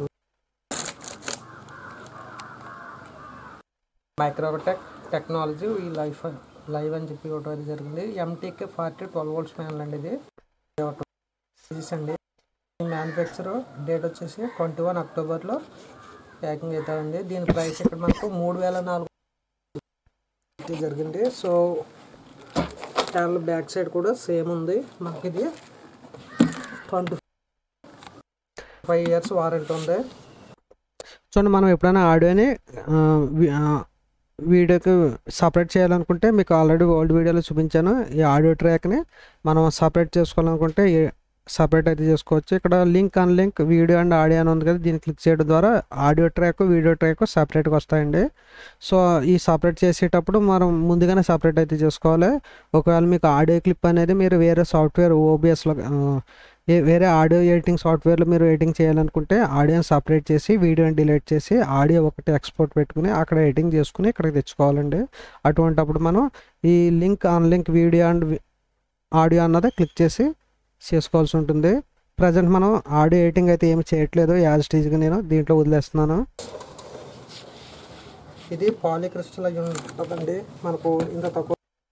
మైక్రోటెక్ టెక్నాలజీ ఈ లైఫ్ లైవ్ అని చెప్పి ఒకటి అయితే జరిగింది MTK forty twelve volts panel అండి ఇది పీసెస్ అండి మ్యానుఫ్యాక్చర్ డేట్ వచ్చేసి ట్వంటీ వన్ అక్టోబర్లో ప్యాకింగ్ అయితే ఉంది దీని ప్రైస్ ఇక్కడ మనకు మూడు వేల నాలుగు ఇది జరిగింది సో ప్యానల్ బ్యాక్ సైడ్ కూడా సేమ్ ఉంది మనకి ఇది ట్వంటీ ఫైవ్ ఇయర్స్ వారంటీ ఉంది చూడండి మనం ఎప్పుడైనా ఆడియోని ఆ, వి- ఆ, వీడియోకి సపరేట్ చేయాలనుకుంటే మీకు ఆల్రెడీ ఓల్డ్ వీడియోలో చూపించాను ఈ ఆడియో ట్రాక్ని మనం సపరేట్ చేసుకోవాలనుకుంటే సపరేట్ అయితే చేసుకోవచ్చు ఇక్కడ link unlink video and audio అని ఉంది కదా దీన్ని క్లిక్ చేయడం ద్వారా ఆడియో ట్రాక్ వీడియో ట్రాక్ సపరేట్గా వస్తాయండి సో ఈ సపరేట్ చేసేటప్పుడు మనం ముందుగానే సపరేట్ అయితే చేసుకోవాలి ఒకవేళ మీకు ఆడియో క్లిప్ అనేది మీరు వేరే సాఫ్ట్వేర్ ఓబిఎస్లో వేరే ఆడియో ఎడిటింగ్ సాఫ్ట్వేర్లో మీరు ఎడిటింగ్ చేయాలనుకుంటే ఆడియోని సపరేట్ చేసి వీడియోని డిలీట్ చేసి ఆడియో ఒకటి ఎక్స్పోర్ట్ పెట్టుకుని అక్కడ ఎడిటింగ్ చేసుకుని ఇక్కడికి తెచ్చుకోవాలండి అటువంటప్పుడు మనం ఈ link unlink video and audio అన్నది క్లిక్ చేసి చేసుకోవాల్సి ఉంటుంది ప్రజెంట్ మనం ఆడియో ఎడిటింగ్ అయితే ఏమి చేయట్లేదు యాజ్ స్టేజ్గా నేను దీంట్లో వదిలేస్తున్నాను ఇది పాలిక్రిస్టల్ అయి ఉంటుందండి మనకు ఇంత తక్కువ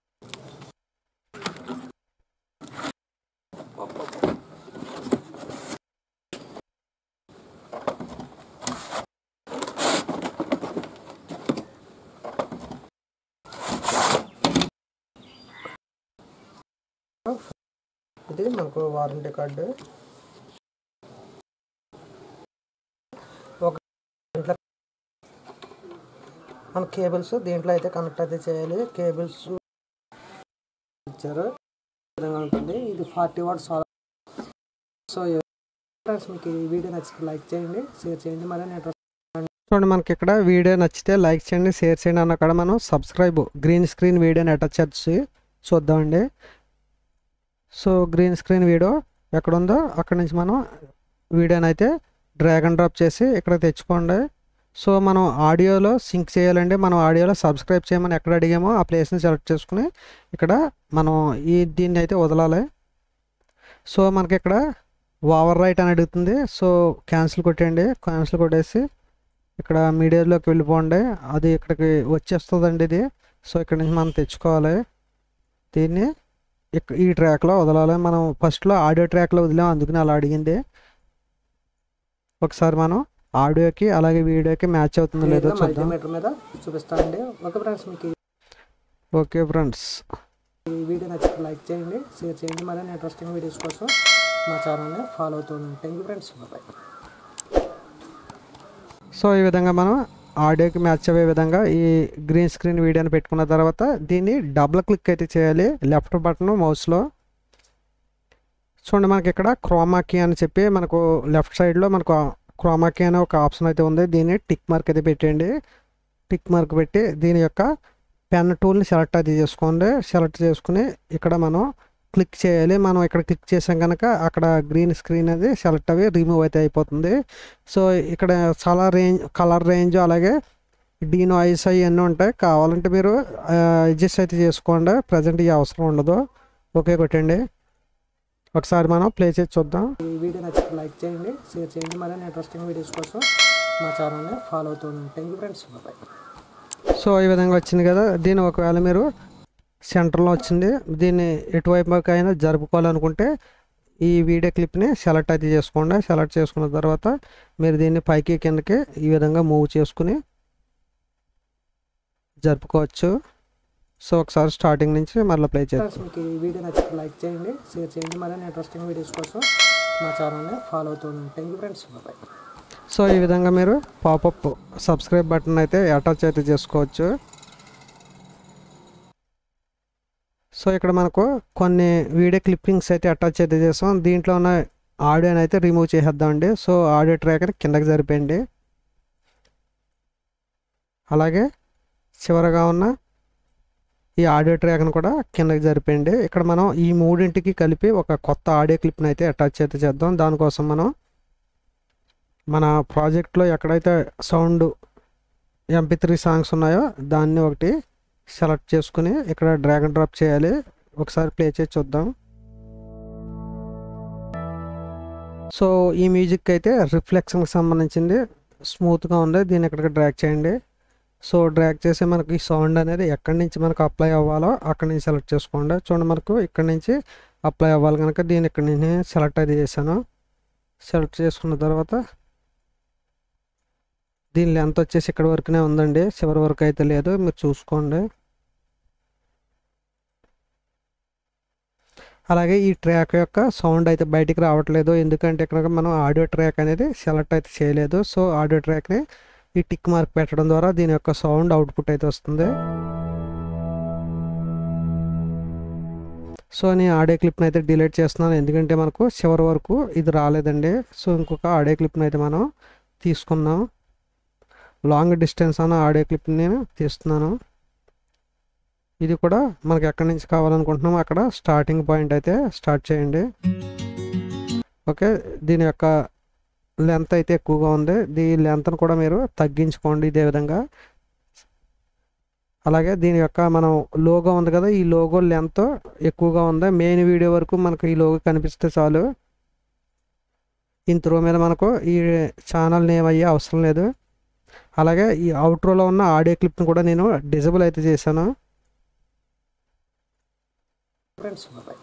ఇది మనకు వారంటీ కార్డు ఒక దీంట్లో మన కేబుల్స్ దీంట్లో అయితే కనెక్ట్ అయితే చేయాలి కేబుల్స్ ఇచ్చారు ఈ విధంగా ఉంటుంది ఇది ఫార్టీ వాట్స్ సో ఫ్రెండ్స్ మీకు ఈ వీడియో నచ్చితే లైక్ చేయండి షేర్ చేయండి మరి నేను చూడండి మనకి ఇక్కడ వీడియో నచ్చితే లైక్ చేయండి షేర్ చేయండి అన్న కాడ మనం సబ్స్క్రైబ్ గ్రీన్ స్క్రీన్ వీడియోని అటాచ్ చేసి చూద్దామండి సో గ్రీన్ స్క్రీన్ వీడియో ఎక్కడ ఉందో అక్కడ నుంచి మనం వీడియోని అయితే డ్రాగ్ అండ్ డ్రాప్ చేసి ఇక్కడ తెచ్చుకోండి సో మనం ఆడియోలో సింక్ చేయాలండి మనం ఆడియోలో సబ్స్క్రైబ్ చేయమని ఎక్కడ అడిగామో ఆ ప్లేస్ని సెలెక్ట్ చేసుకుని ఇక్కడ మనం ఈ దీన్ని అయితే వదలాలి సో మనకి ఇక్కడ ఓవర్ రైట్ అని అడుగుతుంది సో క్యాన్సిల్ కొట్టేయండి క్యాన్సిల్ కొట్టేసి ఇక్కడ మీడియాలోకి వెళ్ళిపోండి అది ఇక్కడికి వచ్చేస్తుందండి ఇది సో ఇక్కడ నుంచి మనం తెచ్చుకోవాలి దీన్ని ఇక్- ఈ ట్రాక్లో వదలాలి మనం ఫస్ట్లో ఆడియో ట్రాక్లో వదిలాం అందుకని అలా అడిగింది ఒకసారి మనం ఆడియోకి అలాగే వీడియోకి మ్యాచ్ అవుతుందో లేదో చూద్దాం మల్టీమీటర్ మీద చూపిస్తానండి ఓకే ఫ్రెండ్స్ మీకు ఓకే ఫ్రెండ్స్ ఈ వీడియో నచ్చితే లైక్ చేయండి షేర్ చేయండి మరిన్ని ఇంట్రెస్టింగ్ వీడియోస్ కోసం మా ఛానల్ని ఫాలో అవుతుండండి thank you friends bye so ఈ విధంగా మనం ఆడియోకి మ్యాచ్ అయ్యే విధంగా ఈ గ్రీన్ స్క్రీన్ వీడియోని పెట్టుకున్న తర్వాత దీన్ని డబుల్ క్లిక్ అయితే చేయాలి లెఫ్ట్ బటన్ మౌస్లో చూడండి మనకి ఇక్కడ క్రోమాకీ అని చెప్పి మనకు లెఫ్ట్ సైడ్లో మనకు క్రోమాకీ అనే ఒక ఆప్షన్ అయితే ఉంది దీన్ని టిక్ మార్క్ అయితే పెట్టండి టిక్ మార్క్ పెట్టి దీని యొక్క పెన్ టూల్ని సెలెక్ట్ అయితే చేసుకోండి సెలెక్ట్ చేసుకుని ఇక్కడ మనం క్లిక్ చేయాలి మనం ఇక్కడ క్లిక్ చేసాం కనుక అక్కడ గ్రీన్ స్క్రీన్ అది సెలెక్ట్ అవి రిమూవ్ అయితే అయిపోతుంది సో ఇక్కడ చాలా రేంజ్ కలర్ రేంజ్ అలాగే డీ నాయిస్ అవన్నీ ఉంటాయి కావాలంటే మీరు అడ్జస్ట్ అయితే చేసుకోండి ప్రజెంట్ ఈ అవసరం ఉండదు ఓకే కొట్టండి ఒకసారి మనం ప్లే చేసి చూద్దాం ఈ వీడియో నచ్చితే లైక్ చేయండి షేర్ చేయండి మరిన్ని ఇంట్రెస్టింగ్ వీడియోస్ కోసం మా ఛానల్ని ఫాలో అవుతుండండి thank you friends bye so ఈ విధంగా వచ్చింది కదా దీన్ని ఒకవేళ మీరు సెంటర్లో వచ్చింది దీన్ని ఎటువైపు అయినా జరుపుకోవాలనుకుంటే ఈ వీడియో క్లిప్ని సెలెక్ట్ అయితే చేసుకోండి సెలెక్ట్ చేసుకున్న తర్వాత మీరు దీన్ని పైకి కిందకి ఈ విధంగా మూవ్ చేసుకుని జరుపుకోవచ్చు సో ఒకసారి స్టార్టింగ్ నుంచి మళ్ళీ ప్లే చేద్దాం ఫ్రెండ్స్ మీకు ఈ వీడియో నచ్చితే లైక్ చేయండి షేర్ చేయండి మరిన్ని ఇంట్రెస్టింగ్ వీడియోస్ కోసం మా ఛానల్ని ఫాలో అవుతుండండి thank you friends bye so ఈ విధంగా మీరు పాపప్ సబ్స్క్రైబ్ బటన్ అయితే అటాచ్ అయితే చేసుకోవచ్చు సో ఇక్కడ మనకు కొన్ని వీడియో క్లిప్పింగ్స్ అయితే అటాచ్ అయితే చేస్తాం దీంట్లో ఉన్న ఆడియోని అయితే రిమూవ్ చేసేద్దామండి సో ఆడియో ట్రాక్ కిందకి జరిపేయండి అలాగే చివరగా ఉన్న ఈ ఆడియో ట్రాక్ను కూడా కిందకి జరిపేయండి ఇక్కడ మనం ఈ మూడింటికి కలిపి ఒక కొత్త ఆడియో క్లిప్ని అయితే అటాచ్ అయితే చేద్దాం దానికోసం మనం మన ప్రాజెక్ట్లో ఎక్కడైతే సౌండ్ ఎంపీ త్రీ సాంగ్స్ ఉన్నాయో దాన్ని ఒకటి సెలెక్ట్ చేసుకుని ఇక్కడ డ్రాగ్ అండ్ డ్రాప్ చేయాలి ఒకసారి ప్లే చేసి చూద్దాం సో ఈ మ్యూజిక్ అయితే రిఫ్లెక్షన్కి సంబంధించింది స్మూత్గా ఉంది దీన్ని ఇక్కడికి డ్రాగ్ చేయండి సో డ్రాగ్ చేసి మనకి ఈ సౌండ్ అనేది ఎక్కడి నుంచి మనకు అప్లై అవ్వాలో అక్కడి నుంచి సెలెక్ట్ చేసుకోండి చూడండి మనకు ఇక్కడి నుంచి అప్లై అవ్వాలి కనుక దీన్ని ఇక్కడి నుంచి సెలెక్ట్ అయితే చేశాను సెలెక్ట్ చేసుకున్న తర్వాత దీని లెంత్ వచ్చేసి ఇక్కడ వరకునే ఉందండి చివరి వరకు అయితే లేదు మీరు చూసుకోండి అలాగే ఈ ట్రాక్ యొక్క సౌండ్ అయితే బయటికి రావట్లేదు ఎందుకంటే ఇక్కడ మనం ఆడియో ట్రాక్ అనేది సెలెక్ట్ అయితే చేయలేదు సో ఆడియో ట్రాక్ని ఈ టిక్ మార్క్ పెట్టడం ద్వారా దీని యొక్క సౌండ్ అవుట్పుట్ అయితే వస్తుంది సో నేను ఆడియో క్లిప్ని అయితే డిలీట్ చేస్తున్నాను ఎందుకంటే మనకు చివరి వరకు ఇది రాలేదండి సో ఇంకొక ఆడియో క్లిప్ని అయితే మనం తీసుకున్నాం లాంగ్ డిస్టెన్స్ అన్న ఆడియో క్లిప్ని నేను తీస్తున్నాను ఇది కూడా మనకి ఎక్కడి నుంచి కావాలనుకుంటున్నామో అక్కడ స్టార్టింగ్ పాయింట్ అయితే స్టార్ట్ చేయండి ఓకే దీని యొక్క లెంత్ అయితే ఎక్కువగా ఉంది దీని లెంత్ను కూడా మీరు తగ్గించుకోండి ఇదే విధంగా అలాగే దీని యొక్క మనం లోగో ఉంది కదా ఈ లోగో లెంత్ ఎక్కువగా ఉంది మెయిన్ వీడియో వరకు మనకు ఈ లోగో కనిపిస్తే చాలు ఇంత్రో మీద మనకు ఈ ఛానల్ నేమ్ అయ్యే అవసరం లేదు అలాగే ఈ అవుట్రోలో ఉన్న ఆడియో క్లిప్ని కూడా నేను డిజబుల్ అయితే చేశాను ఫ్రెండ్స్ బాయ్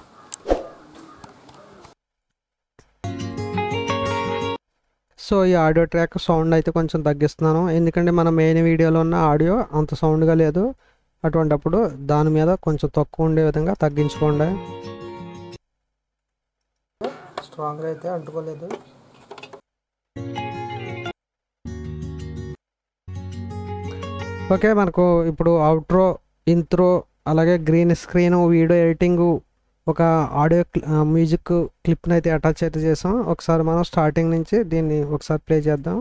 సో ఈ ఆడియో ట్రాక్ సౌండ్ అయితే కొంచెం తగ్గిస్తున్నాను ఎందుకంటే మన మెయిన్ వీడియోలో ఉన్న ఆడియో అంత సౌండ్గా లేదు అటువంటప్పుడు దాని మీద కొంచెం తక్కువ ఉండే విధంగా తగ్గించుకోండి స్ట్రాంగ్గా అయితే అంటుకోలేదు ఓకే మనకు ఇప్పుడు అవుట్రో ఇంత్రో అలాగే గ్రీన్ స్క్రీన్ వీడియో ఎడిటింగ్ ఒక ఆడియో మ్యూజిక్ క్లిప్ని అయితే అటాచ్ అయితే చేసాం ఒకసారి మనం స్టార్టింగ్ నుంచి దీన్ని ఒకసారి ప్లే చేద్దాం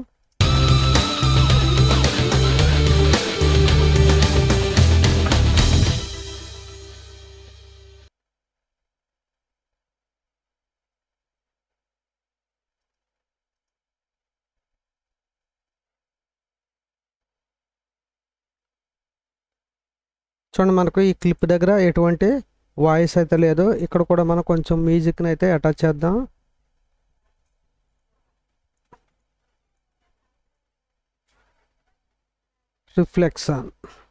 చూడండి మనకు ఈ క్లిప్ దగ్గర ఎటువంటి వాయిస్ అయితే లేదు ఇక్కడ కూడా మనం కొంచెం మ్యూజిక్ని అయితే అటాచ్ చేద్దాం రిఫ్లెక్షన్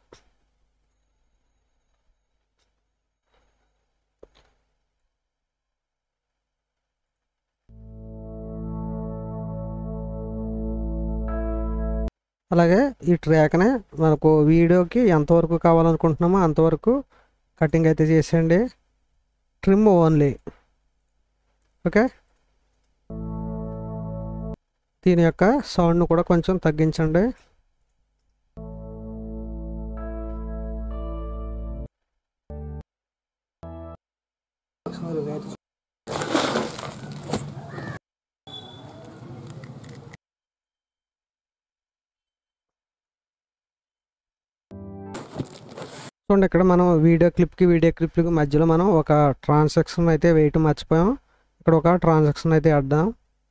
అలాగే ఈ ట్రాక్ని మనకు వీడియోకి ఎంతవరకు కావాలనుకుంటున్నామో అంతవరకు కటింగ్ అయితే చేసేయండి ట్రిమ్ ఓన్లీ ఓకే దీని యొక్క సౌండ్ను కూడా కొంచెం తగ్గించండి మీరు వేరే చూడండి ఇక్కడ మనం వీడియో క్లిప్కి వీడియో క్లిప్కి మధ్యలో మనం ఒక ట్రాన్సాక్షన్ అయితే వేయటం మర్చిపోయాం ఇక్కడ ఒక ట్రాన్సాక్షన్ అయితే వేద్దాం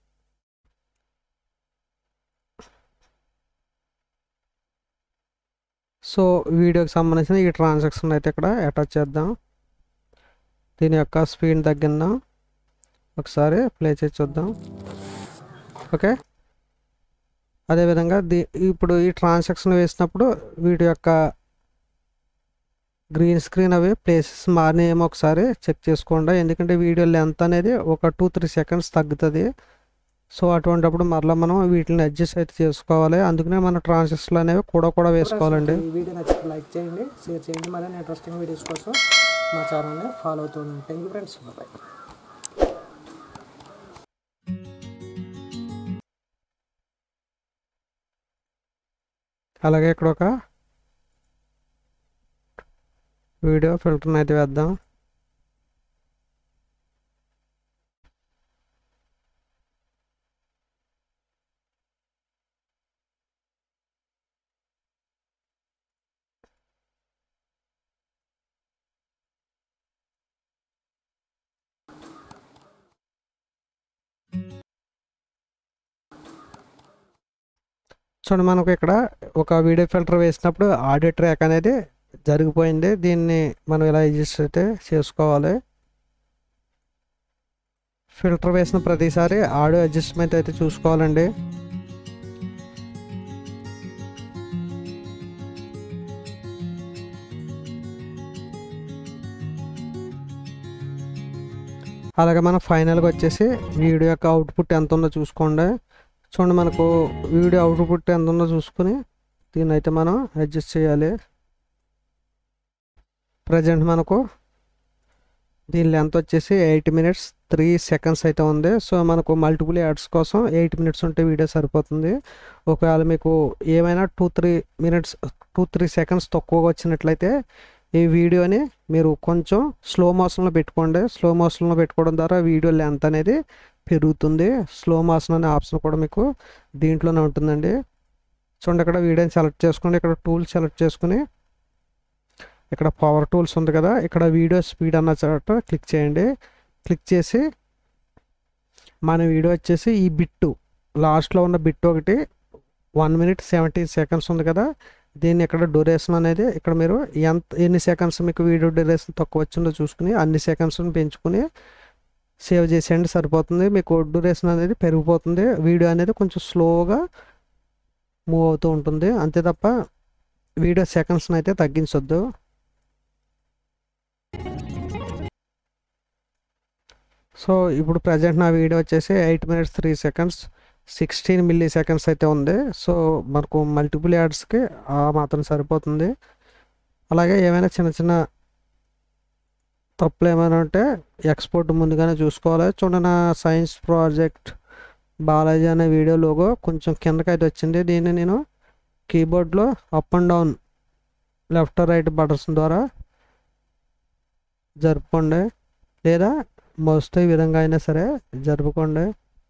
సో వీడియోకి సంబంధించిన ఈ ట్రాన్సాక్షన్ అయితే ఇక్కడ అటాచ్ చేద్దాం దీని యొక్క స్పీడ్ తగ్గిందాం ఒకసారి ప్లే చేసి చూద్దాం ఓకే అదేవిధంగా దీ ఇప్పుడు ఈ ట్రాన్సాక్షన్ వేసినప్పుడు వీటి యొక్క గ్రీన్ స్క్రీన్ అవి ప్లేసెస్ మారినాయేమో ఒకసారి చెక్ చేసుకోండి ఎందుకంటే వీడియో లెంత్ అనేది ఒక టూ త్రీ సెకండ్స్ తగ్గుతుంది సో అటువంటిప్పుడు మరలా మనం వీటిని అడ్జస్ట్ అయితే చేసుకోవాలి అందుకనే మన ట్రాన్సిస్టర్లు అనేవి కూడా కూడా వేసుకోవాలండి ఈ వీడియో నచ్చితే లైక్ చేయండి షేర్ చేయండి మరిన్ని ఇంట్రెస్టింగ్ వీడియోస్ కోసం మా ఛానల్ని ఫాలో అవుతుండండి థ్యాంక్ యూ ఫ్రెండ్స్ బాయ్ అలాగే ఇక్కడ ఒక వీడియో ఫిల్టర్ని అయితే వేద్దాం చూడండి మనకు ఇక్కడ ఒక వీడియో ఫిల్టర్ వేసినప్పుడు ఆడియో ట్రాక్ అనేది జరిగిపోయింది దీన్ని మనం ఇలా అడ్జస్ట్ అయితే చేసుకోవాలి ఫిల్టర్ వేసిన ప్రతిసారి ఆడియో అడ్జస్ట్మెంట్ అయితే చూసుకోవాలండి అలాగే మనం ఫైనల్గా వచ్చేసి వీడియో యొక్క అవుట్పుట్ ఎంత ఉందో చూసుకోండి చూడండి మనకు వీడియో అవుట్పుట్ ఎంత ఉందో చూసుకుని దీన్ని అయితే మనం అడ్జస్ట్ చేయాలి ప్రజెంట్ మనకు దీని లెంత్ వచ్చేసి ఎయిట్ మినిట్స్ త్రీ సెకండ్స్ అయితే ఉంది సో మనకు మల్టిపుల్ యాడ్స్ కోసం ఎయిట్ మినిట్స్ ఉంటే వీడియో సరిపోతుంది ఒకవేళ మీకు ఏమైనా two three minutes two three seconds తక్కువగా వచ్చినట్లయితే ఈ వీడియోని మీరు కొంచెం స్లో మోషన్లో పెట్టుకోండి స్లో మోషన్లో పెట్టుకోవడం ద్వారా వీడియో లెంత్ అనేది పెరుగుతుంది స్లో మోషన్ అనే ఆప్షన్ కూడా మీకు దీంట్లోనే ఉంటుందండి చూడండి ఇక్కడ వీడియోని సెలెక్ట్ చేసుకోండి ఇక్కడ టూల్ సెలెక్ట్ చేసుకుని ఇక్కడ పవర్ టూల్స్ ఉంది కదా ఇక్కడ వీడియో స్పీడ్ అన్న చోట క్లిక్ చేయండి క్లిక్ చేసి మన వీడియో వచ్చేసి ఈ బిట్టు లాస్ట్లో ఉన్న బిట్ ఒకటి వన్ మినిట్ సెవెంటీ సెకండ్స్ ఉంది కదా దీన్ని ఇక్కడ డ్యూరేషన్ అనేది ఇక్కడ మీరు ఎంత ఎన్ని సెకండ్స్ మీకు వీడియో డ్యూరేషన్ తక్కువ వచ్చిందో చూసుకుని అన్ని సెకండ్స్ని పెంచుకుని సేవ్ చేసేయండి సరిపోతుంది మీకు డ్యూరేషన్ అనేది పెరిగిపోతుంది వీడియో అనేది కొంచెం స్లోగా మూవ్ అవుతూ ఉంటుంది అంతే తప్ప వీడియో సెకండ్స్ని అయితే తగ్గించొద్దు సో ఇప్పుడు ప్రజెంట్ నా వీడియో వచ్చేసి eight minutes three seconds sixteen milliseconds అయితే ఉంది సో మనకు మల్టిపుల్ యాడ్స్కి ఆ మాత్రం సరిపోతుంది అలాగే ఏమైనా చిన్న చిన్న తప్పులు ఏమైనా ఉంటే ఎక్స్పోర్ట్ ముందుగానే చూసుకోవాలి చూడండి నా సైన్స్ ప్రాజెక్ట్ బాలాజీ అనే వీడియో లోగో కొంచెం కిందకైతే వచ్చింది దీన్ని నేను కీబోర్డ్లో up and down left right buttons ద్వారా జరుపుకోండి లేదా మౌస్తో ఈ విధంగా అయినా సరే జరుపుకోండి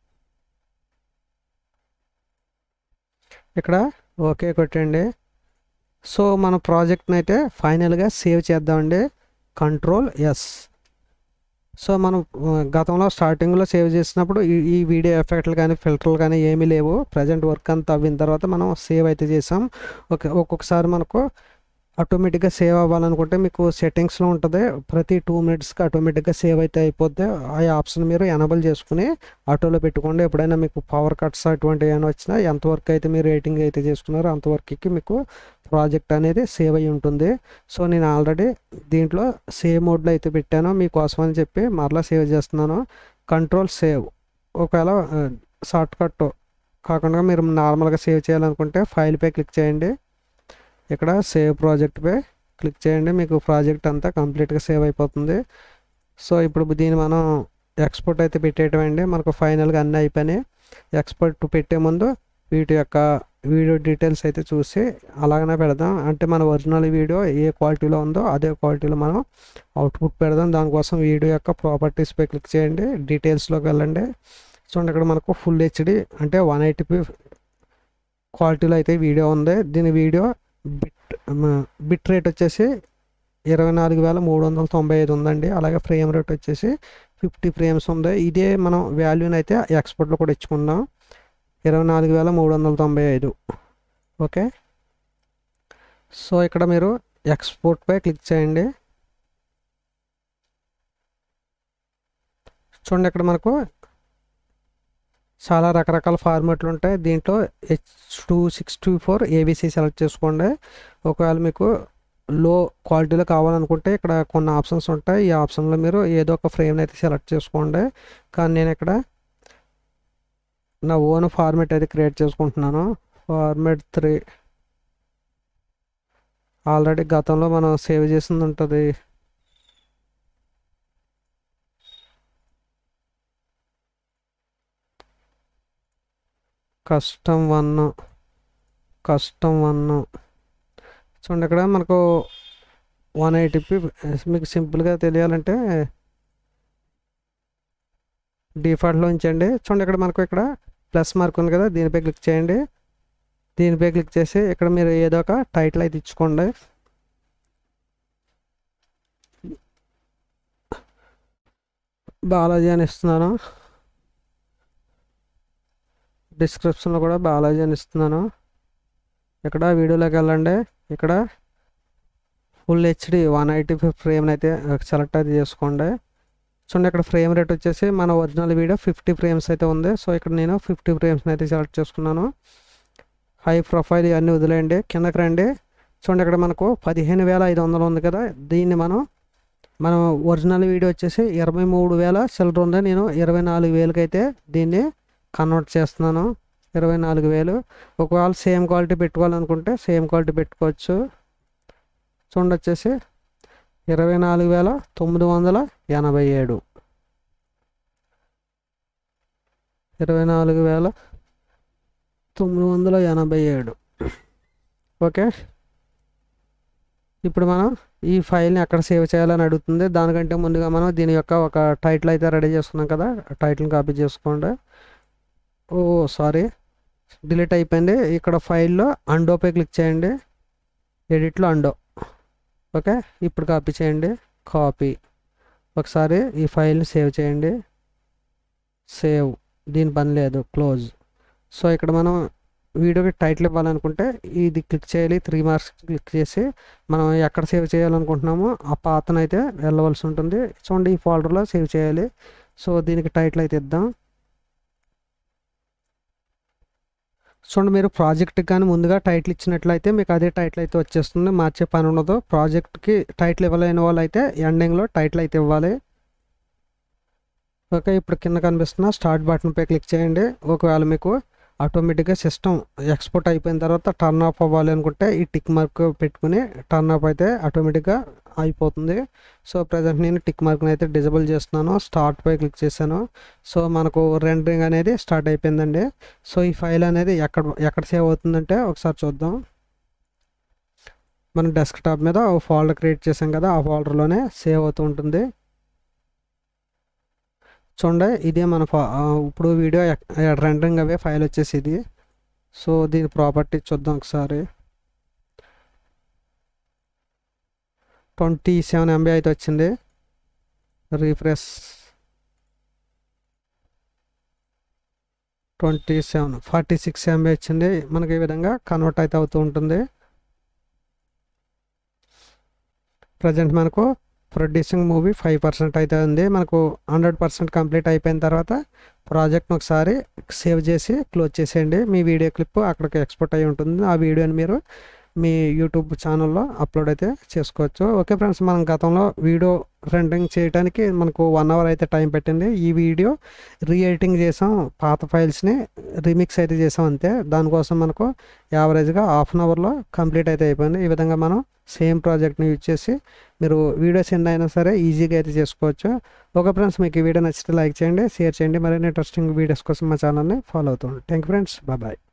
ఇక్కడ ఓకే కొట్టండి సో మన ప్రాజెక్ట్ని అయితే ఫైనల్గా సేవ్ చేద్దామండి కంట్రోల్ ఎస్ సో మనం ఆ, గతంలో స్టార్టింగ్లో సేవ్ చేసినప్పుడు ఈ ఈ వీడియో ఎఫెక్ట్లు కానీ ఫిల్టర్లు కానీ ఏమీ లేవు ప్రజెంట్ వర్క్ అంతా అవ్విన తర్వాత మనం సేవ్ అయితే చేసాం ఓకే ఒక్కొక్కసారి మనకు ఆటోమేటిక్గా సేవ్ అవ్వాలనుకుంటే మీకు సెట్టింగ్స్లో ఉంటుంది ప్రతి టూ మినిట్స్కి ఆటోమేటిక్గా సేవ్ అయితే అయిపోద్ది ఆ ఆప్షన్ మీరు ఎనబుల్ చేసుకుని ఆటోలో పెట్టుకోండి ఎప్పుడైనా మీకు పవర్ కట్స్ అటువంటి ఏమైనా వచ్చినా ఎంతవరకు అయితే మీరు రేటింగ్ అయితే చేసుకున్నారో అంతవరకు మీకు ప్రాజెక్ట్ అనేది సేవ్ అయి ఉంటుంది సో నేను ఆల్రెడీ దీంట్లో సేవ్ మోడ్లో అయితే పెట్టాను మీకోసం అని చెప్పి మరలా సేవ్ చేస్తున్నాను కంట్రోల్ సేవ్ ఒకవేళ షార్ట్ కట్ కాకుండా మీరు నార్మల్గా సేవ్ చేయాలనుకుంటే ఫైల్పై క్లిక్ చేయండి ఇక్కడ సేవ్ ప్రాజెక్ట్పై క్లిక్ చేయండి మీకు ప్రాజెక్ట్ అంతా కంప్లీట్గా సేవ్ అయిపోతుంది సో ఇప్పుడు దీన్ని మనం ఎక్స్పోర్ట్ అయితే పెట్టేయటమండి మనకు ఫైనల్గా అన్నీ అయిపోయినాయి ఎక్స్పోర్ట్ పెట్టే ముందు వీటి యొక్క వీడియో డీటెయిల్స్ అయితే చూసి అలాగనే పెడదాం అంటే మన ఒరిజినల్ వీడియో ఏ క్వాలిటీలో ఉందో అదే క్వాలిటీలో మనం అవుట్పుట్ పెడదాం దానికోసం వీడియో యొక్క ప్రాపర్టీస్పై క్లిక్ చేయండి డీటెయిల్స్లోకి వెళ్ళండి చూడండి ఇక్కడ మనకు ఫుల్ హెచ్డి అంటే వన్ ఎయిటీపీ క్వాలిటీలో అయితే వీడియో ఉంది దీని వీడియో బిట్ బిట్ రేట్ వచ్చేసి ఇరవై నాలుగు వేల మూడు వందల తొంభై ఐదు ఉందండి అలాగే ఫ్రేమ్ రేట్ వచ్చేసి ఫిఫ్టీ ఫ్రేమ్స్ ఉంది ఇదే మనం వాల్యూని అయితే ఎక్స్పోర్ట్లో కూడా ఇచ్చుకుందాం ఇరవై నాలుగు వేల మూడు వందల తొంభై ఐదు ఓకే సో ఇక్కడ మీరు ఎక్స్పోర్ట్పై క్లిక్ చేయండి చూడండి ఇక్కడ మనకు చాలా రకరకాల ఫార్మాట్లు ఉంటాయి దీంట్లో H two six two four ABC select చేసుకోండి ఒకవేళ మీకు లో క్వాలిటీలో కావాలనుకుంటే ఇక్కడ కొన్ని ఆప్షన్స్ ఉంటాయి ఈ ఆప్షన్లో మీరు ఏదో ఒక ఫ్రేమ్ అయితే సెలెక్ట్ చేసుకోండి కానీ నేను ఇక్కడ నా ఓన్ ఫార్మేట్ అయితే క్రియేట్ చేసుకుంటున్నాను ఫార్మేట్ త్రీ ఆల్రెడీ గతంలో మనం సేవ్ చేసింది ఉంటుంది కస్టమ్ వన్ కస్టమ్ వన్ చూడండి ఇక్కడ మనకు వన్ ఎయిటీపీ మీకు సింపుల్గా తెలియాలంటే డిఫాల్ట్లో ఉంచండి చూడండి ఇక్కడ మనకు ఇక్కడ ప్లస్ మార్క్ ఉంది కదా దీనిపై క్లిక్ చేయండి దీనిపై క్లిక్ చేసి ఇక్కడ మీరు ఏదో ఒక టైటిల్ అయితే ఇచ్చుకోండి బాలాజీ అని ఇస్తున్నాను డిస్క్రిప్షన్లో కూడా బాలాజీ అని ఇస్తున్నాను ఇక్కడ వీడియోలోకి వెళ్ళండి ఇక్కడ full HD one eighty frame అయితే సెలెక్ట్ అయితే చేసుకోండి చూడండి ఇక్కడ ఫ్రేమ్ రేట్ వచ్చేసి మన ఒరిజినల్ వీడియో ఫిఫ్టీ ఫ్రేమ్స్ అయితే ఉంది సో ఇక్కడ నేను ఫిఫ్టీ ఫ్రేమ్స్ని అయితే సెలెక్ట్ చేసుకున్నాను హై ప్రొఫైల్ ఇవన్నీ వదిలేయండి కిందకి రండి చూడండి ఇక్కడ మనకు పదిహేను వేల ఐదు వందలు ఉంది కదా దీన్ని మనం మనం ఒరిజినల్ వీడియో వచ్చేసి ఇరవై మూడు వేల చిల్లర ఉంది నేను ఇరవై నాలుగు వేలకి అయితే దీన్ని కన్వర్ట్ చేస్తున్నాను ఇరవై నాలుగు వేలు ఒకవేళ సేమ్ క్వాలిటీ పెట్టుకోవాలనుకుంటే సేమ్ క్వాలిటీ పెట్టుకోవచ్చు చూడండి వచ్చేసి ఇరవై నాలుగు వేల తొమ్మిది వందల ఎనభై ఏడు ఇరవై నాలుగు వేల తొమ్మిది వందల ఎనభై ఏడు ఓకే ఇప్పుడు మనం ఈ ఫైల్ని ఎక్కడ సేవ్ చేయాలని అడుగుతుంది దానికంటే ముందుగా మనం దీని యొక్క ఒక టైటిల్ అయితే రెడీ చేసుకున్నాం కదా టైటిల్ని కాపీ చేసుకోండి ఓ సారీ డిలీట్ అయిపోయింది ఇక్కడ ఫైల్లో అండోపై క్లిక్ చేయండి ఎడిట్లో అండో ఓకే ఇప్పుడు కాపీ చేయండి కాపీ ఒకసారి ఈ ఫైల్ని సేవ్ చేయండి సేవ్ దీని పని లేదు క్లోజ్ సో ఇక్కడ మనం వీడియోకి టైటిల్ ఇవ్వాలనుకుంటే ఇది క్లిక్ చేయాలి త్రీ మార్క్స్ క్లిక్ చేసి మనం ఎక్కడ సేవ్ చేయాలనుకుంటున్నామో ఆ పాతనైతే వెళ్ళవలసి ఉంటుంది చూడండి ఈ ఫోల్డర్లో సేవ్ చేయాలి సో దీనికి టైటిల్ అయితే ఇద్దాం చూడండి మీరు ప్రాజెక్ట్కి కానీ ముందుగా టైటిల్ ఇచ్చినట్లయితే మీకు అదే టైటిల్ అయితే వచ్చేస్తుంది మార్చే పని ఉండదు ప్రాజెక్ట్కి టైటిల్ ఇవ్వలేని వాళ్ళు అయితే ఎండింగ్లో టైటిల్ అయితే ఇవ్వాలి ఓకే ఇప్పుడు కింద కనిపిస్తున్న స్టార్ట్ బటన్పై క్లిక్ చేయండి ఒకవేళ మీకు ఆటోమేటిక్గా సిస్టమ్ ఎక్స్పోర్ట్ అయిపోయిన తర్వాత టర్న్ ఆఫ్ అవ్వాలి అనుకుంటే ఈ టిక్ మార్క్ పెట్టుకుని టర్న్ ఆఫ్ అయితే ఆటోమేటిక్గా అయిపోతుంది సో ప్రజెంట్ నేను టిక్ మార్క్ని అయితే డిజబుల్ చేస్తున్నాను స్టార్ట్ పై క్లిక్ చేశాను సో మనకు రెండరింగ్ అనేది స్టార్ట్ అయిపోయిందండి సో ఈ ఫైల్ అనేది ఎక్కడ ఎక్కడ సేవ్ అవుతుందంటే ఒకసారి చూద్దాం మన డెస్క్టాప్ మీద ఒక ఫోల్డర్ క్రియేట్ చేసాం కదా ఆ ఫోల్డర్లోనే సేవ్ అవుతూ ఉంటుంది చూడండి ఇదే మన ఫా ఇప్పుడు వీడియో రెండరింగ్ అవే ఫైల్ వచ్చేసి ఇది సో దీని ప్రాపర్టీ చూద్దాం ఒకసారి ట్వంటీ సెవెన్ ఎంబీ అయితే వచ్చింది refresh twenty seven forty six MB వచ్చింది మనకి ఈ విధంగా కన్వర్ట్ అయితే అవుతూ ఉంటుంది ప్రజెంట్ మనకు ప్రొడ్యూసింగ్ మూవీ ఫైవ్ పర్సెంట్ అయితే ఉంది మనకు హండ్రెడ్ పర్సెంట్ కంప్లీట్ అయిపోయిన తర్వాత ప్రాజెక్ట్ని ఒకసారి సేవ్ చేసి క్లోజ్ చేసేయండి మీ వీడియో క్లిప్ అక్కడికి ఎక్స్పోర్ట్ అయి ఉంటుంది ఆ వీడియోని మీరు మీ యూట్యూబ్ ఛానల్లో అప్లోడ్ అయితే చేసుకోవచ్చు ఓకే ఫ్రెండ్స్ మనం గతంలో వీడియో రెండింగ్ చేయడానికి మనకు వన్ అవర్ అయితే టైం పెట్టింది ఈ వీడియో రీ ఎడిటింగ్ చేసాం పాత ఫైల్స్ని రీమిక్స్ అయితే చేసాం అంతే దానికోసం మనకు యావరేజ్గా హాఫ్ అన్ అవర్లో కంప్లీట్ అయితే అయిపోయింది ఈ విధంగా మనం సేమ్ ప్రాజెక్ట్ని యూజ్ చేసి మీరు వీడియోస్ ఎన్ని అయినా సరే ఈజీగా అయితే చేసుకోవచ్చు ఓకే ఫ్రెండ్స్ మీకు ఈ వీడియో నచ్చితే లైక్ చేయండి షేర్ చేయండి మరిన్ని ఇంట్రెస్టింగ్ వీడియోస్ కోసం మా ఛానల్ని ఫాలో అవుతుంది థ్యాంక్ యూ ఫ్రెండ్స్ బాయ్